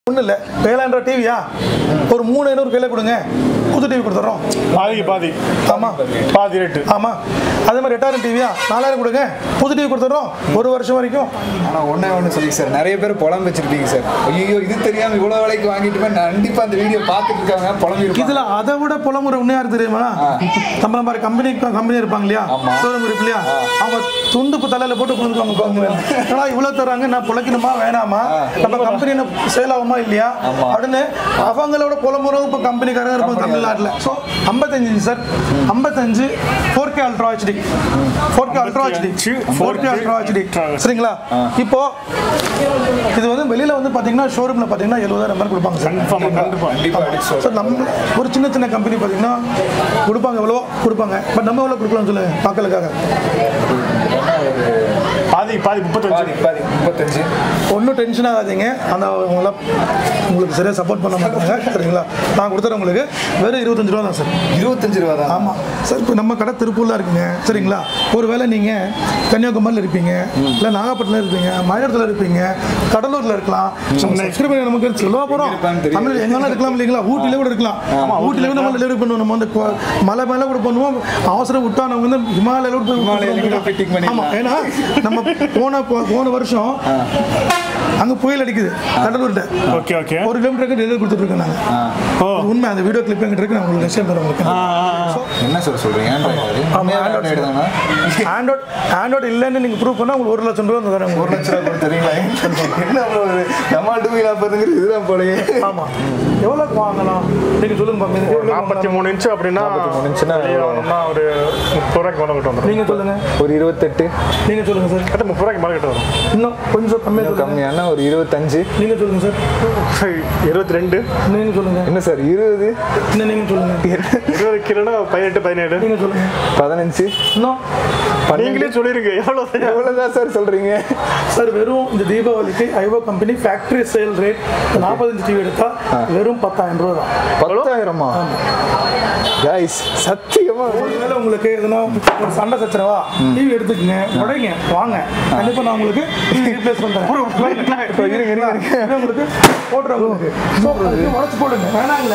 ஒன்றும் இல்லை ஏழாயிரம் ரூபா டிவியா ஒரு மூணு ஐநூறு கையில் கொடுங்க புது டிவி கொடுத்துட்றோம் பாதிக்கு பாதி ஆமாம் பாதி ரேட்டு ஆமாம் அதே மாதிரி எட்டாயிரம் டிவியா நாலாயிரம் கொடுங்க புது டிவி கொடுத்துட்றோம் ஒரு வருஷம் வரைக்கும் ஆனால் ஒன்றே ஒன்று சொல்லி சார் நிறைய பேர் புலம் வச்சிருப்பீங்க சார் ஐயோ இது தெரியாமல் இவ்வளோ விலைக்கு வாங்கிட்டுமே கண்டிப்பாக அந்த வீடியோ பார்த்துட்டு இருக்காங்க புலம்பி இதுல அதை விட புலமுறை உண்மையா இருக்கு தெரியுமா நம்ம மாதிரி கம்பெனி கம்பெனி இருப்பாங்க இல்லையா ஆமா. ஷோரூம் இருக்கு இல்லையா அவங்க துண்டு இப்ப தலையில போட்டு கொடுத்துருவாங்க ஆனா இவ்வளவு தர்றாங்க நான் புழைக்கணுமா வேணாமா நம்ம கம்பெனி சேல் ஆகுமா இல்லையா ஆமா. அப்படின்னு அவங்களோட புலமுறை இப்ப கம்பெனிக்காரங்க இருப்பாங்க தமிழ்நாட்டுல ஸோ ஐம்பத்தஞ்சு சார் ஐம்பத்தஞ்சு four K ultra HD four K ultra HD four K ultra HD சரிங்களா இப்போ இது வந்து வெளியில வந்து பாத்தீங்கன்னா ஷோரூம்ல பாத்தீங்கன்னா எழுபதாயிரம் மாதிரி கொடுப்பாங்க சார் கன்ஃபார்ம் கண்டிப்பாக கண்டிப்பாக அடிச்சு சார் நம்ம ஒரு சின்ன சின்ன கம்பெனி பார்த்தீங்கன்னா கொடுப்பாங்க எவ்வளோ கொடுப்பாங்க பட் நம்ம எவ்வளோ கொடுக்கலாம் சொல்லுங்க மக்களுக்காக பாதி பாதி முப்பத்தஞ்சு பாதி பாதி முப்பத்தஞ்சு ஒன்றும் டென்ஷன் ஆகாதீங்க அந்த அவங்களாம் உங்களுக்கு சரியாக சப்போர்ட் பண்ண மாட்டாங்க சரிங்களா நான் கொடுத்துறேன் உங்களுக்கு வெறும் இருபத்தஞ்சு ரூபா தான் சார் இருபத்தஞ்சு ரூபா தான் ஆமாம் சார் இப்போ நம்ம கடை திருப்பூரில் இருக்குங்க சரிங்களா ஒருவேளை நீங்கள் கன்னியாகுமரியில் இருப்பீங்க இல்லை நாகப்பட்டினம் இருப்பீங்க மயிலாடுதுறையில் இருப்பீங்க கடலூரில் இருக்கலாம் சப்ஸ்கிரைபர் நமக்கு சொல்லுவா போகிறோம் இருப்பான்னு தெரியும். தமிழ் எங்கெல்லாம் இருக்கலாம் இல்லைங்களா ஊட்டிலே கூட இருக்கலாம் ஊட்டில கூட நம்ம டெலிவரி பண்ணுவோம் நம்ம வந்து கொ- மலை மேலே கூட பண்ணுவோம் அவசரம் விட்டா நம்ம வந்து ஹிமாலயில கூட போய் ஹிமாலயில கூட fitting பண்ணிடலாம். ஆமாம் ஏன்னா நம்ம போன போ- போன வருஷம் அங்கே புயல் அடிக்குது கடலூர்கிட்ட ஓகே ஓகே ஒரு கிலோமீட்டருக்கு டெலிவரி கொடுத்துட்டு இருக்கேன் நாங்கள் ஓ உண்மை அந்த வீடியோ கிளிப் எங்கிட்ட இருக்கு நான் உங்களுக்கு நிச்சயம் தரேன் உங்களுக்கு ஆ, ஆ, ஆ. So, என்ன சார் சொல்கிறீங்க ஆமா, ஆண்ட்ராய்டு தானா ஆண்ட்ராய்ட் ஆண்ட்ராய்டு இல்லைன்னு நீங்கள் ப்ரூவ் பண்ணால் உங்களுக்கு ஒரு லட்சம் ரூபா வந்து தரேன் ஒரு லட்ச ரூபா கொடுத்துறீங்களா என்ன bro இது? நம்ம டூ வீலர் பார்த்துங்கிறது இதுதான் போலயே ஆமாம் எவ்வளோக்கு வாங்கலாம் நீங்கள் சொல்லுங்க பாப்பா, இதுக்கு எவ்வளவு நாற்பத்தி வாங்கலாம்? மூணு இன்ச்சு அப்படின்னா 43 இன்ச்சுனா வெளியே வாங்கணும்னா ஒரு முப்பது ரூபாய்க்கு மேலே கிட்ட வந்துடும் நீங்கள் சொல்லுங்க ஒரு இருபத்தெட்டு நீங்கள் சொல்லுங்க சார் கரெக்டாக முப்பது ரூபாய்க்கு மேலே கிட்ட வரும் இன்னும் கொஞ்சம் கம்மியாக சொல்லுங்க கம்மியான ஒரு இருபத்தஞ்சு நீங்கள் சொல்லுங்க சார் இருபத்தி ரெண்டு நீங்கள் சொல்லுங்க என்ன சார் இருபது இன்னும் நீங்கள் சொல்லுங்க இருபது கிலோனா பதினெட்டு பதினேழு நீங்கள் சொல்லுங்க பதினஞ்சு இன்னும் நீங்களே சொல்லிருங்க எவ்வளோ எவ்வளோதான் சார் சொல்கிறீங்க சார் வெறும் இந்த தீபாவளிக்கு ஐவோ கம்பெனி ஃபேக்டரி சேல் ரேட் நாற்பத்தஞ்சு டிவி எடுத்தா வெறும் பத்தாயிரம் ரூபா தான் பத்தாயிரமா கைஸ் சத்தியமா ஒருவேளை உங்களுக்கு எதுனா ஒரு சண்டை சச்சரவா டிவி எடுத்துக்கங்க உடைங்க வாங்க கண்டிப்பா நான் உங்களுக்கு ரீப்ளேஸ் பண்றேன் இப்போ இருங்க இருங்க இருங்க உங்களுக்கு போட்டுறேன் உங்களுக்கு So, அதுக்கு உடச்சு போடுங்க வேணாங்களே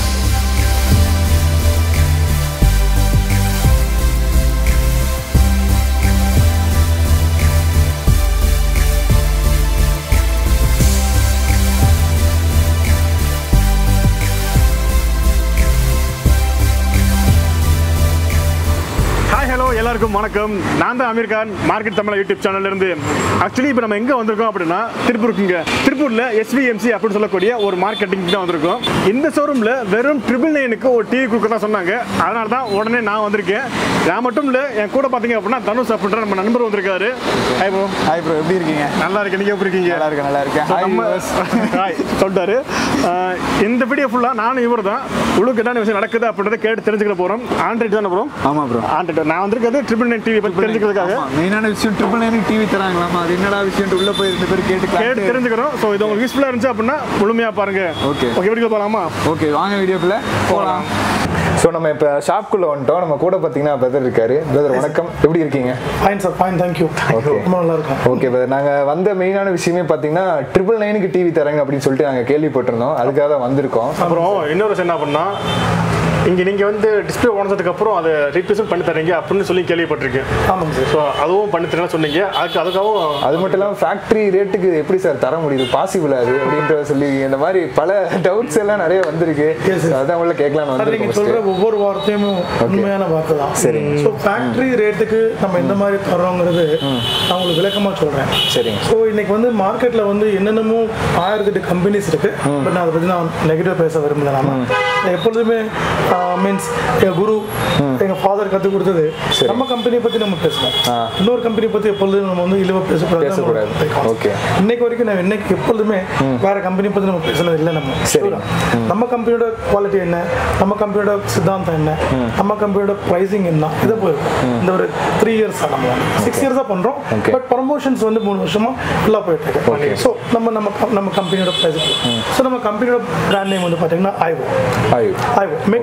ஹாய் ஹலோ எல்லாருக்கும் வணக்கம் நான் தான் அமீர் கான் மார்க்கெட் தமிழ் யூடியூப் சேனல்ல இருந்து ஆக்சுவலி இப்போ நம்ம எங்கே வந்திருக்கோம் அப்படின்னா திருப்பூருக்குங்க திருப்பூரில் எஸ்விஎம்சி அப்படின்னு சொல்லக்கூடிய ஒரு மார்க்கெட்டிங் தான் வந்திருக்கோம் இந்த ஷோரூமில் வெறும் ட்ரிபிள் நைனுக்கு ஒரு டிவி கொடுக்க தான் சொன்னாங்க அதனால தான் உடனே நான் வந்திருக்கேன் நான் மட்டும் இல்லை என் கூட பார்த்தீங்க அப்படின்னா தனுஷ் அப்படின்ற நம்ம நண்பர் வந்திருக்காரு ஹாய் ப்ரோ ஹாய் ப்ரோ எப்படி இருக்கீங்க நல்லா இருக்கேன் நீங்கள் எப்படி இருக்கீங்க நல்லா இருக்கேன் நல்லா இருக்கேன் So, Hi, நம்ம viewers. Hi, சொல்லிட்டாரு அஹ், இந்த வீடியோ ஃபுல்லாக நானும் இவர் தான் உங்களுக்கு என்ன விஷயம் நடக்குது அப்படின்றத கேட்டு தெரிஞ்சுக்க போகிறோம் ஆண்ட்ராய்டு தானே ப்ரோ ஆமா ப்ரோ ஆண்ட்ராய்டு நான் வந்திருக்கிறது ட்ரிபிள் நைன் டிவி பற்றி தெரிஞ்சுக்கிறதுக்காக மெயினான விஷயம் ட்ரிபிள் நைன் டிவி தராங்களாமா அது என்னடா விஷயம் உள்ள போய் ரெண்டு பேர் கேட்டு கேட்டு தெரிஞ்சுக்கிறோம் ஸோ இது உங்களுக்கு யூஸ்ஃபுல்லாக இருந்துச்சு அப்படின்னா முழுமையாக பாருங்க Okay. ஓகே எப்படி போகலாமா ஓகே வாங்க வீடியோக்குள்ள போகலாம் ஸோ நம்ம இப்போ ஷாப்குள்ளே வந்துட்டோம் நம்ம கூட பார்த்தீங்கன்னா பிரதர் இருக்காரு பிரதர் வணக்கம் எப்படி இருக்கீங்க fine sir fine thank you Okay. ரொம்ப நல்லா இருக்கும் ஓகே பிரதர் நாங்கள் வந்த மெயினான விஷயமே பார்த்தீங்கன்னா ட்ரிபிள் நைனுக்கு டிவி தராங்க அப்படின்னு சொல்லிட்டு நாங்கள் கேள்விப்பட்டிருந்தோம் அதுக்காக தான் வந்திருக்கோம் அப்புறம் இன்னொரு விஷயம் என்ன பண்ணா இங்கே நீங்கள் வந்து டிஸ்பிளே உடஞ்சதுக்கு அப்புறம் அதை ரீப்ளேஸ்மெண்ட் பண்ணி தரீங்க அப்படின்னு சொல்லி கேள்விப்பட்டிருக்கேன் ஆமாங்க சார் ஸோ அதுவும் பண்ணி தரேன்னு சொன்னீங்க அதுக்கு அதுக்காகவும் அது மட்டும் இல்லாமல் ஃபேக்ட்ரி ரேட்டுக்கு எப்படி சார் தர முடியுது பாசிபிள் அது அப்படின்ற சொல்லி இந்த மாதிரி பல டவுட்ஸ் எல்லாம் நிறைய வந்திருக்கு Yes, sir. அதான் உள்ள கேட்கலாம்னு சார் நீங்க வந்திருக்கோம் சொல்ற first. ஒவ்வொரு வார்த்தையும் உண்மையான வார்த்தை தான் சரிங்க. ஸோ ஃபேக்டரி ரேட்டுக்கு நம்ம எந்த மாதிரி தர்றோங்கிறது நான் உங்களுக்கு விளக்கமா சொல்றேன் சரிங்க ஸோ இன்னைக்கு வந்து மார்க்கெட்ல வந்து என்னென்னமோ ஆயிரத்தெட்டு கம்பெனிஸ் இருக்கு பட் நான் அதை பத்தி நான் நெகட்டிவ் பேச விரும்பல நாம நான் எப்பொழுதுமே மீன்ஸ் எங்க குரு எங்க ஃபாதர் கற்றுக் கொடுத்தது சரி. நம்ம கம்பெனியை பத்தி நம்ம பேசணும் ஆ. இன்னொரு கம்பெனியை பத்தி எப்பொழுதும் நம்ம வந்து இழிவா பேசக்கூடாது பேசக்கூடாது. Okay. இன்னைக்கு வரைக்கும் நான் இன்னைக்கு எப்பொழுதுமே வேற கம்பெனி பத்தி நம்ம பேசுனது இல்லை நம்ம சரி. நம்ம கம்பெனியோட குவாலிட்டி என்ன நம்ம கம்பெனியோட சித்தாந்தம் என்ன நம்ம கம்பெனியோட ப்ரைசிங் என்ன இதை போயிருக்கும் இந்த ஒரு த்ரீ இயர்ஸ் நம்ம சிக்ஸ் இயர்ஸாக பண்ணுறோம் Okay. பட் ப்ரமோஷன்ஸ் வந்து மூணு வருஷமா ஃபுல்லாக போயிட்டு Okay. இருக்கு ஸோ நம்ம நம்ம com- நம்ம கம்பெனியோட ப்ரைஸ் ஸோ நம்ம கம்பெனியோட பிராண்ட் நேம் வந்து பார்த்தீங்கன்னா ஐவோ ஆயு ஐவோ மேக்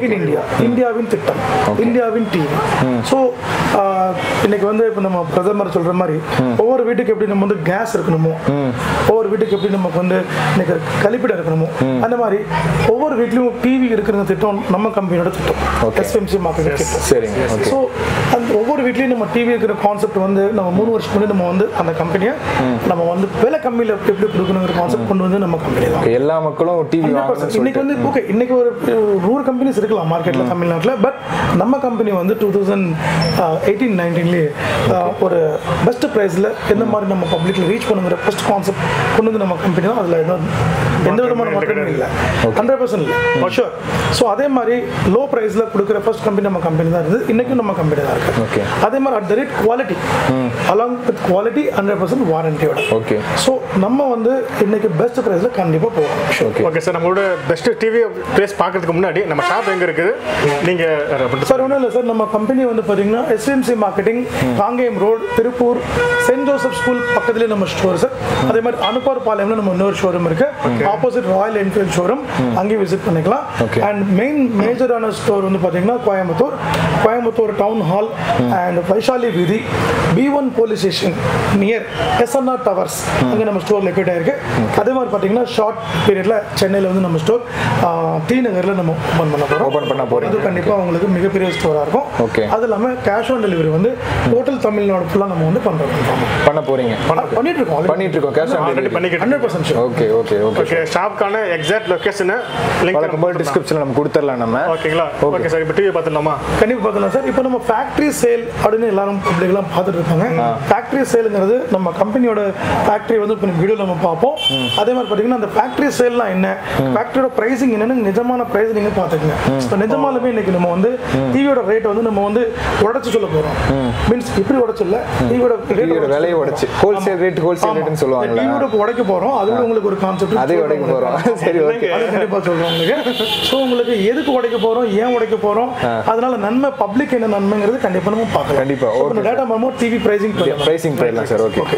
இன் இந்தியா இந்தியாவின் திட்டம் இந்தியாவின் டிவி ஸோ இன்னைக்கு வந்து இப்போ நம்ம பிரதமர் சொல்ற மாதிரி ஒவ்வொரு வீட்டுக்கு எப்படி நம்ம வந்து கேஸ் இருக்கணுமோ ஒவ்வொரு வீட்டுக்கு எப்படி நமக்கு வந்து இன்னைக்கு கழிப்பிடம் இருக்கணுமோ அந்த மாதிரி ஒவ்வொரு வீட்லயும் டிவி இருக்கிற திட்டம் நம்ம கம்பெனியோட திட்டம் Okay. எஸ்எம்சி மார்க்கெட் திட்டம் சரிங்க ஓகே ஸோ அந்த ஒவ்வொரு வீட்லேயும் நம்ம டிவி இருக்கிற கான்செப்ட் வந்து நம்ம மூணு வருஷம் முன்னாடி நம்ம வந்து அந்த கம்பெனியை நம்ம வந்து விலை கம்மியில் எப்படி எப்படி கொடுக்கணுங்கிற கான்செப்ட் கொண்டு வந்து நம்ம கம்பெனி தான் எல்லா மக்களும் டிவி 100% வாங்கணும்னு இன்னைக்கு சொல்லிட்டு வந்து ஓகே இன்னைக்கு ஒரு ஒரு நூறு கம்பெனிஸ் இருக்கலாம் மார்க்கெட்டில் தமிழ்நாட்டில் பட் நம்ம கம்பெனி வந்து டூ தௌசண்ட் எயிட்டீன் நைன்டீன்லேயே ஒரு பெஸ்ட் ப்ரைஸில் எந்த மாதிரி நம்ம பப்ளிக்கில் ரீச் பண்ணுங்கிற ஃபர்ஸ்ட் கான்செப்ட் கொண்டு வந்து நம்ம கம்பெனி தான் அதில் எந்த எந்த விதமான மாற்றமும் இல்லை ஹண்ட்ரட் பர்சன்ட் இல்லை ஷூர் ஸோ அதே மாதிரி லோ ப்ரைஸில் கொடுக்குற ஃபர்ஸ்ட் கம்பெனி நம்ம கம்பெனி தான் இருந்தது இன்றைக்கும் நம்ம கம்பெனி தான் இருக்கு Okay. அதே மாதிரி at the rate quality along with quality hundred percent வாரண்டியோட ஓகே ஸோ நம்ம வந்து இன்னைக்கு பெஸ்ட் ப்ரைஸில் கண்டிப்பாக போவோம் ஷூர் ஓகே ஓகே சார் நம்மளோட பெஸ்ட் டிவி பிளேஸ் பார்க்கறதுக்கு முன்னாடி நம்ம ஷாப் எங்க இருக்குது நீங்க சார் ஒன்றும் இல்லை சார் நம்ம கம்பெனி வந்து பார்த்தீங்கன்னா SMC marketing Kangeyam road Tiruppur saint Joseph school பக்கத்துலேயே நம்ம ஸ்டோர் சார் அதே மாதிரி அனுப்பார் பாளையம்ல நம்ம இன்னொரு ஷோரூம் இருக்கு ஆப்போசிட் ராயல் என்ஃபீல்ட் ஷோரூம் அங்கேயும் விசிட் பண்ணிக்கலாம் Okay. அண்ட் மெயின் மேஜரான ஸ்டோர் வந்து பார்த்தீங்கன்னா Coimbatore Coimbatore town hall and Vaishali வீதி B one police station near SNR towers அங்கே நம்ம ஸ்டோர் லொக்கேட் ஆயிருக்கு அதே மாதிரி பார்த்தீங்கன்னா ஷார்ட் பீரியடில் சென்னையில் வந்து நம்ம ஸ்டோர் டி நகரில் நம்ம ஓப்பன் பண்ண போகிறோம் Open பண்ண போறீங்க. இது கண்டிப்பாக உங்களுக்கு மிகப்பெரிய ஸ்டோராக இருக்கும் Okay. அது இல்லாமல் கேஷ் ஆன் டெலிவரி வந்து டோட்டல் தமிழ்நாடு ஃபுல்லாக நம்ம வந்து பண்ணுறோம் பண்ண போறீங்க பண்ணிட்டு இருக்கோம் பண்ணிட்டு இருக்கோம் கேஷ் ஆன் ஆல்ரெடி டெலிவரி பண்ணிக்கிட்டு hundred percent okay okay okay okay ஷாப்க்கான எக்ஸாக்ட் லொகேஷனை லிங்க் வழக்கம் போல் டிஸ்கிரிப்ஷனில் நம்ம கொடுத்துடலாம் நம்ம ஓகேங்களா ஓகே சார் இப்போ டிவி பார்த்துடலாமா கண்டிப்பாக பார்க்கலாம் சார் இப்போ நம்ம ஃபேக்ட்ரி சேல் அப்படின்னு எல்லாரும் பப்ளிக்லாம் பார்த்துட்டு இருக்காங்க ஃபேக்ட்ரி சேலுங்கிறது நம்ம கம்பெனியோட ஃபேக்ட்ரி வந்து இப்போ வீடியோ நம்ம பார்ப்போம் அதே மாதிரி பார்த்தீங்கன்னா அந்த ஃபேக்ட்ரி சேல்லாம் என்ன ஃபேக்ட்ரியோட ப்ரைஸிங் என்னன்னு நிஜமான ப்ரைஸ் நீங்கள் பார்த்துக்கங்க இப்போ நிஜமாலுமே இன்னைக்கு நம்ம வந்து டிவியோட ரேட் வந்து நம்ம வந்து உடச்சு சொல்ல போகிறோம் மீன்ஸ் இப்படி உடச்சில்ல டிவியோட டிவியோட விலையை உடைச்சு ஹோல்சேல் ரேட் ஹோல்சேல் ரேட்னு சொல்லுவாங்கல்ல டிவியோட உடைக்க போகிறோம் அதுல உங்களுக்கு ஒரு கான்செப்ட் அதே உடைக்க போறோம் சரி ஓகே அது கண்டிப்பா சொல்றோம் உங்களுக்கு ஸோ உங்களுக்கு எதுக்கு உடைக்க போறோம் ஏன் உடைக்க போறோம் அதனால நன்மை பப்ளிக் என்ன நன்மைங்கிறது கண்டிப்பா நம்ம பார்க்கலாம் கண்டிப்பா, okay. டேட்டா மாமோ டிவி பிரைசிங் ப்ரைசிங் போயிடலாம் சார் ஓகே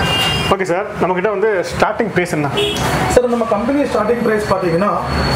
ஓகே சார் நம்மக்கிட்ட வந்து ஸ்டார்டிங் ப்ரைஸ் என்ன சார் நம்ம கம்பெனி ஸ்டார்டிங் பிரைஸ் பார்த்தீங்கன்னா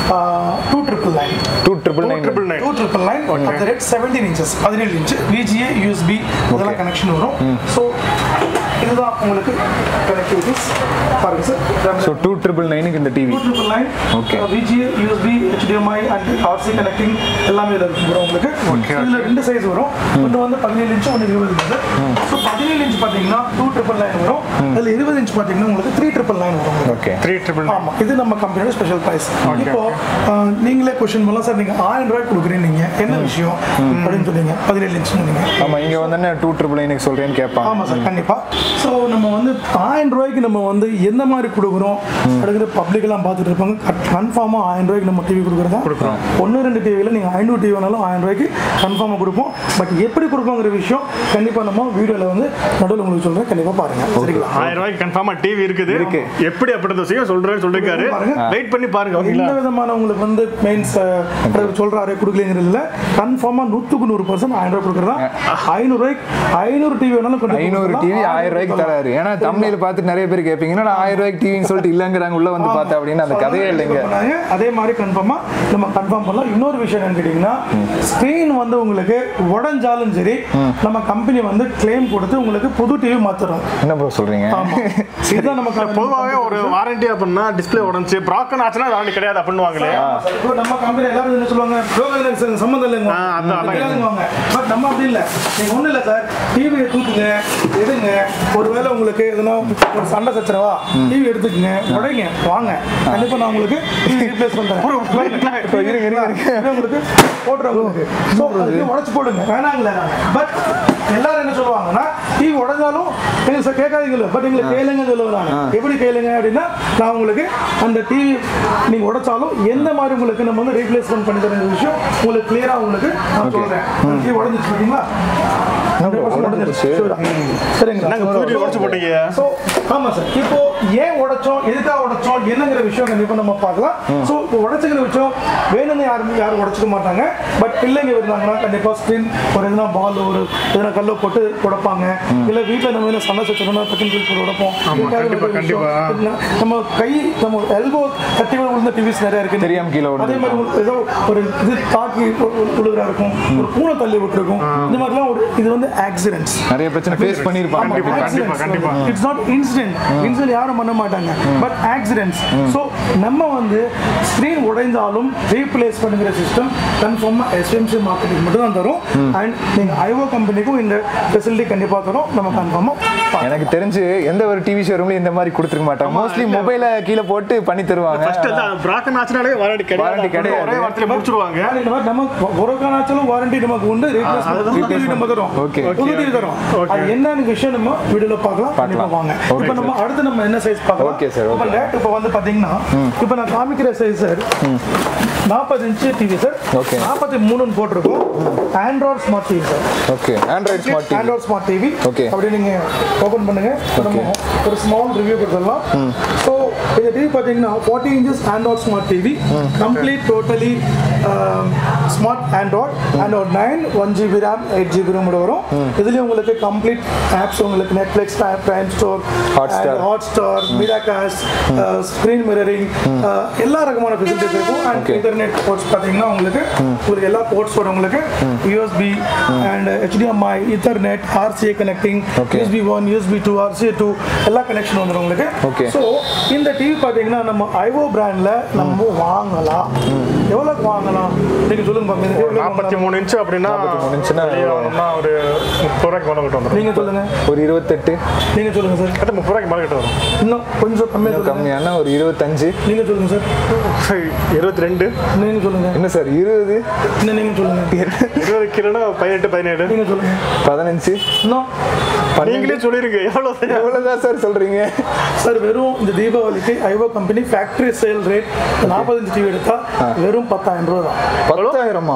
two triple nine two triple nine triple nine two triple nine at rate seventeen inches பதினேழு இன்ச்சு விஜிஏ யூஎஸ்பி இதெல்லாம் கனெக்ஷன் வரும் ஸோ இதுதான் உங்களுக்கு கனெக்டிவிட்டிஸ் பாருங்க சார் ஸோ டூ ட்ரிபிள் நைனுக்கு இந்த TV two triple nine Okay. VGA USB HDMI and RC connecting எல்லாமே இதில் இருக்கு bro உங்களுக்கு இதில் ரெண்டு சைஸ் வரும் ஒன்று வந்து பதினேழு இன்ச்சு ஒன்று இருபது இன்ச்சு ஸோ பதினேழு இன்ச் பார்த்தீங்கன்னா டூ ட்ரிபிள் நைன் வரும் அதில் இருபது இன்ச் பார்த்தீங்கன்னா உங்களுக்கு த்ரீ ட்ரிபிள் நைன் வரும் உங்களுக்கு. ஓகே த்ரீ ட்ரிபிள் ஆமா இது நம்ம கம்பெனியோட ஸ்பெஷல் பிரைஸ் இப்போ அஹ், நீங்களே கொஸ்டின் பண்ணலாம் சார் நீங்க ஆயிரம் ரூபாய் கொடுக்குறீங்க நீங்க என்ன விஷயம் அப்படின்னு சொன்னீங்க பதினேழு இன்ச் சொன்னீங்க ஆமாம் இங்கே வந்து டூ ட்ரிபிள் நைனுக்கு சொல்கிறேன்னு கேட்பாங்க ஆமா சார் கண்டிப்பா ஸோ நம்ம வந்து ஆயிரம் ரூபாய்க்கு நம்ம வந்து எந்த மாதிரி கொடுக்குறோம் அப்படிங்கிற பப்ளிக் எல்லாம் பார்த்துட்டு இருப்பாங்க கன்ஃபார்மாக ஆயிரம் ரூபாய்க்கு நம்ம டிவி கொடுக்குறதா கொடுக்குறோம். ஒன்று ரெண்டு டிவியில் நீங்கள் ஐநூறு டிவி வேணாலும் ஆயிரம் ரூபாய்க்கு கன்ஃபார்மாக கொடுப்போம் பட் எப்படி கொடுப்போங்கிற விஷயம் கண்டிப்பாக நம்ம வீடியோவில் வந்து நடுவில் உங்களுக்கு சொல்கிறேன் கண்டிப்பாக பாருங்க சரிங்களா ஆயிரம் ரூபாய்க்கு கன்ஃபார்மா டிவி இருக்குது இருக்கு எப்படி அப்படின்ற விஷயம் சொல்றேன்னு சொல்லிருக்காரு பாருங்க. வெயிட் பண்ணி பாருங்க எந்த ஓகேங்களா விதமான உங்களுக்கு வந்து மெயின்ஸ் சொல்றாரு கொடுக்கலங்கிறதுல கன்ஃபார்மா நூத்துக்கு நூறு பர்சன்ட் ஆயிரம் ரூபாய் கொடுக்குறதா ஐநூறு ரூபாய்க்கு ஐநூறு டிவி வேணாலும் கொண்டு போய் ஐநூறு கொடுக்கலாம். டிவி ஆயிரம் ரூபாய்க்கு தராரு ஏன்னா தமிழில் பார்த்துட்டு நிறைய பேர் கேட்பீங்க என்னடா ஆயிரம் ரூபாய்க்கு டிவின்னு சொல்லிட்டு இல்லைங்கிறாங்க உள்ள வந்து பார்த்தேன் அப்படின்னு அந்த கதையே இல்லைங்க பண்ணாங்க. அதே மாதிரி கன்ஃபார்மா நம்ம கன்ஃபார்ம் பண்ணலாம் இன்னொரு விஷயம் என்னன்னு கேட்டீங்கன்னா ஸ்க்ரீன் வந்து உங்களுக்கு உடஞ்சாலும் சரி நம்ம கம்பெனி வந்து கிளைம் கொடுத்து உங்களுக்கு புது டிவி மாத்துறோம் என்ன ப்ரோ சொல்றீங்க ஆமா இதுதான் நம்ம பொதுவாகவே ஒரு வாரண்டி அப்படின்னா டிஸ்பிளே உடஞ்சி ப்ராக்கன் ஆச்சுன்னா வாரண்டி கிடையாது அப்படின்னுவாங்களே இப்போ நம்ம கம்பெனி எல்லாரும் என்ன சொல்லுவாங்க "ப்ரோக்ராம் எனக்கு ச- சம்மந்தம் இல்லைங்க ஆ, அதான், அதான். பட் நம்ம அப்படி இல்லை நீங்க ஒண்ணும் இல்லை சார் டிவியை தூக்குங்க எடுங்க ஒருவேளை உங்களுக்கு எதுனா ஒரு சண்டை சச்சரவா டிவி எடுத்துக்கங்க உடைங்க வாங்க கண்டிப்பா நான் உங்களுக்கு டிவி ரீப்ளேஸ் பண்றேன் இப்போ இருங்க இருங்க இருங்க உங்களுக்கு போட்டுறேன் உங்களுக்கு ஸோ அதுக்கு உடச்சு போடுங்க வேணாங்களே பட் எல்லாரும் என்ன சொல்லுவாங்கன்னா டிவி உடஞ்சாலும் எங்க சார் கேட்காதீங்கள பட் எங்களை கேளுங்க சொல்லுவாங்க எப்படி கேளுங்க அப்படின்னா நான் உங்களுக்கு அந்த டிவி நீங்க உடைச்சாலும் எந்த மாதிரி உங்களுக்கு நம்ம வந்து ரீப்ளேஸ்மெண்ட் பண்ணி தர விஷயம் உங்களுக்கு கிளியரா உங்களுக்கு நான் சொல்றேன் டிவி உடஞ்சிச்சு பார்த்தீங்களா முடிஞ்சிருச்சு. Sure ஆ? சரிங்களா நாங்க புது டிவி உடச்சு போட்டீங்க ஸோ ஆமாம் சார் இப்போ ஏன் உடைச்சோம் எதுக்காக உடைச்சோம் என்னங்கிற விஷயம் கண்டிப்பாக நம்ம பார்க்கலாம் ஸோ இப்போ உடைச்சிக்கிற விஷயம் வேணும்னு யாரும் யாரும் உடைச்சிக்க மாட்டாங்க பட் பிள்ளைங்க இருந்தாங்கன்னா கண்டிப்பாக ஸ்க்ரீன் ஒரு எதுனா பால் ஒரு எதுனா கல்லை போட்டு உடைப்பாங்க இல்லை வீட்டில் நம்ம என்ன சண்டை வச்சுக்கணும்னா டக்குன்னு தூக்கி போட்டு உடைப்போம் இதுக்காக கண்டிப்பா, ஒரு விஷயம். கண்டிப்பா. இல்லைன்னா நம்ம கை நம்ம எல்போ தட்டி விழுந்த டிவிஸ் நிறைய இருக்கு தெரியாம கீழே விழுந்து அதே மாதிரி உங்களுக்கு ஏதோ ஒரு இது தாக்கி விழுகிறா இருக்கும் ஒரு பூனை தள்ளி விட்டுருக்கும் இந்த மாதிரிலாம் ஒரு இது வந்து ஆக்சிடென்ட்ஸ் நிறைய பிரச்சனை ஃபேஸ் பண்ணியிருப்பாங்க கண்டிப்பா, கண்டிப்பா, கண்டிப்பா. இட்ஸ் நாட் இன்சிடென்ட் இன்சிடென்ட் யாரும் பண்ண மாட்டாங்க பட் ஆக்சிடென்ட்ஸ் ஸோ நம்ம வந்து ஸ்க்ரீன் உடைந்தாலும் ரீப்ளேஸ் பண்ணுங்கிற சிஸ்டம் கன்ஃபார்மாக எஸ்எம்சி மார்க்கெட்டுக்கு மட்டும் தான் தரும் அண்ட் நீங்கள் ஐஓ கம்பெனிக்கும் இந்த ஃபெசிலிட்டி கண்டிப்பாக தரும் நம்ம கன்ஃபார்மாக எனக்கு தெரிஞ்சு எந்த ஒரு டிவி ஷோரூம்லயும் இந்த மாதிரி கொடுத்துருக்க மாட்டாங்க மோஸ்ட்லி மொபைல கீழே போட்டு பண்ணி தருவாங்க ஃபர்ஸ்ட் தான் பிராக்கன் ஆச்சுனாலே வாரண்டி கிடையாது Warranty கிடையாது. ஒரே வாரத்துல முடிச்சிருவாங்க இந்த மாதிரி நம்ம ஒரு காரணாச்சலும் வாரண்டி நமக்கு உண்டு ரீப்ளேஸ் நம்ம தரோம் Okay. புது டிவி தரோம் Okay. அது என்னன்னு விஷயம் நம்ம வீடியோல பார்க்கலாம் கண்டிப்பா வாங்க Okay, இப்போ நம்ம அடுத்து நம்ம என்ன சைஸ் பார்க்கலாம் Okay, sir, இப்போ okay. லேட் இப்போ வந்து பாத்தீங்கன்னா இப்போ நான் காமிக்கிற சைஸ் சார் நாற்பது இன்ச்சு டிவி சார் Okay. நாற்பத்தி மூணுன்னு போட்டிருக்கோம் Android smart TV sir okay Android smart TV Android smart TV Okay. அப்படியே நீங்க ஓபன் பண்ணுங்க இப்ப நம்ம ஒரு ஸ்மால் ரிவ்யூ கொடுத்துடலாம் ஸோ இந்த டிவி பார்த்தீங்கன்னா forty inches Android smart TV complete totally smart Android Android nine one GB RAM eight GB RAM வரும் இதுலேயும் உங்களுக்கு கம்ப்ளீட் ஆப்ஸ் உங்களுக்கு Netflix Prime store Hotstar. Hotstar Miracast screen mirroring எல்லா ரகமான facilities இருக்கும் and Okay. Internet ports பார்த்தீங்கன்னா உங்களுக்கு உங்களுக்கு எல்லா போர்ட்ஸ் வரும் உங்களுக்கு USB and HDMI ethernet RCA connecting Okay. USB one USB two RCA two எல்லா கனெக்ஷன் வந்துடும் உங்களுக்கு Okay. ஸோ இந்த டிவி பார்த்தீங்கன்னா நம்ம ஐஓ பிராண்டில் நம்ம வாங்கலாம் எவ்வளோக்கு வாங்கலாம் நீங்கள் சொல்லுங்க பாப்போம். இந்த TV எவ்வளவுக்கு நாற்பத்தி வாங்கலாம்? மூணு இன்ச்சு அப்படின்னா 43 இன்ச்சுனா வெளியே வாங்கணும்னா ஒரு முப்பது ரூபாய்க்கு மேலே கிட்ட வந்துடும் நீங்க சொல்லுங்க ஒரு இருபத்தெட்டு நீங்க சொல்லுங்க சார் கரெக்டாக முப்பது ரூபாய்க்கு மேலே கிட்ட வரும் இன்னும் கொஞ்சம் கம்மியாக சொல்லுங்க கம்மியான ஒரு இருபத்தஞ்சு நீங்க சொல்லுங்க சார் இருபத்தி ரெண்டு நீங்க சொல்லுங்க என்ன சார் இருபது இன்னும் நீங்க சொல்லுங்க இருபது கிலோனா பதினெட்டு பதினேழு நீங்க சொல்லுங்க பதினஞ்சு இன்னும் நீங்களே சொல்லிருங்க எவ்வளோ எவ்வளவுதான் சார் சொல்றீங்க சார் வெறும் இந்த தீபாவளிக்கு ஐவோ கம்பெனி ஃபேக்டரி சேல் ரேட் நாற்பத்தஞ்சு டிவி எடுத்தா வெறும் பத்தாயிரம் ரூபா தான் பத்தாயிரமா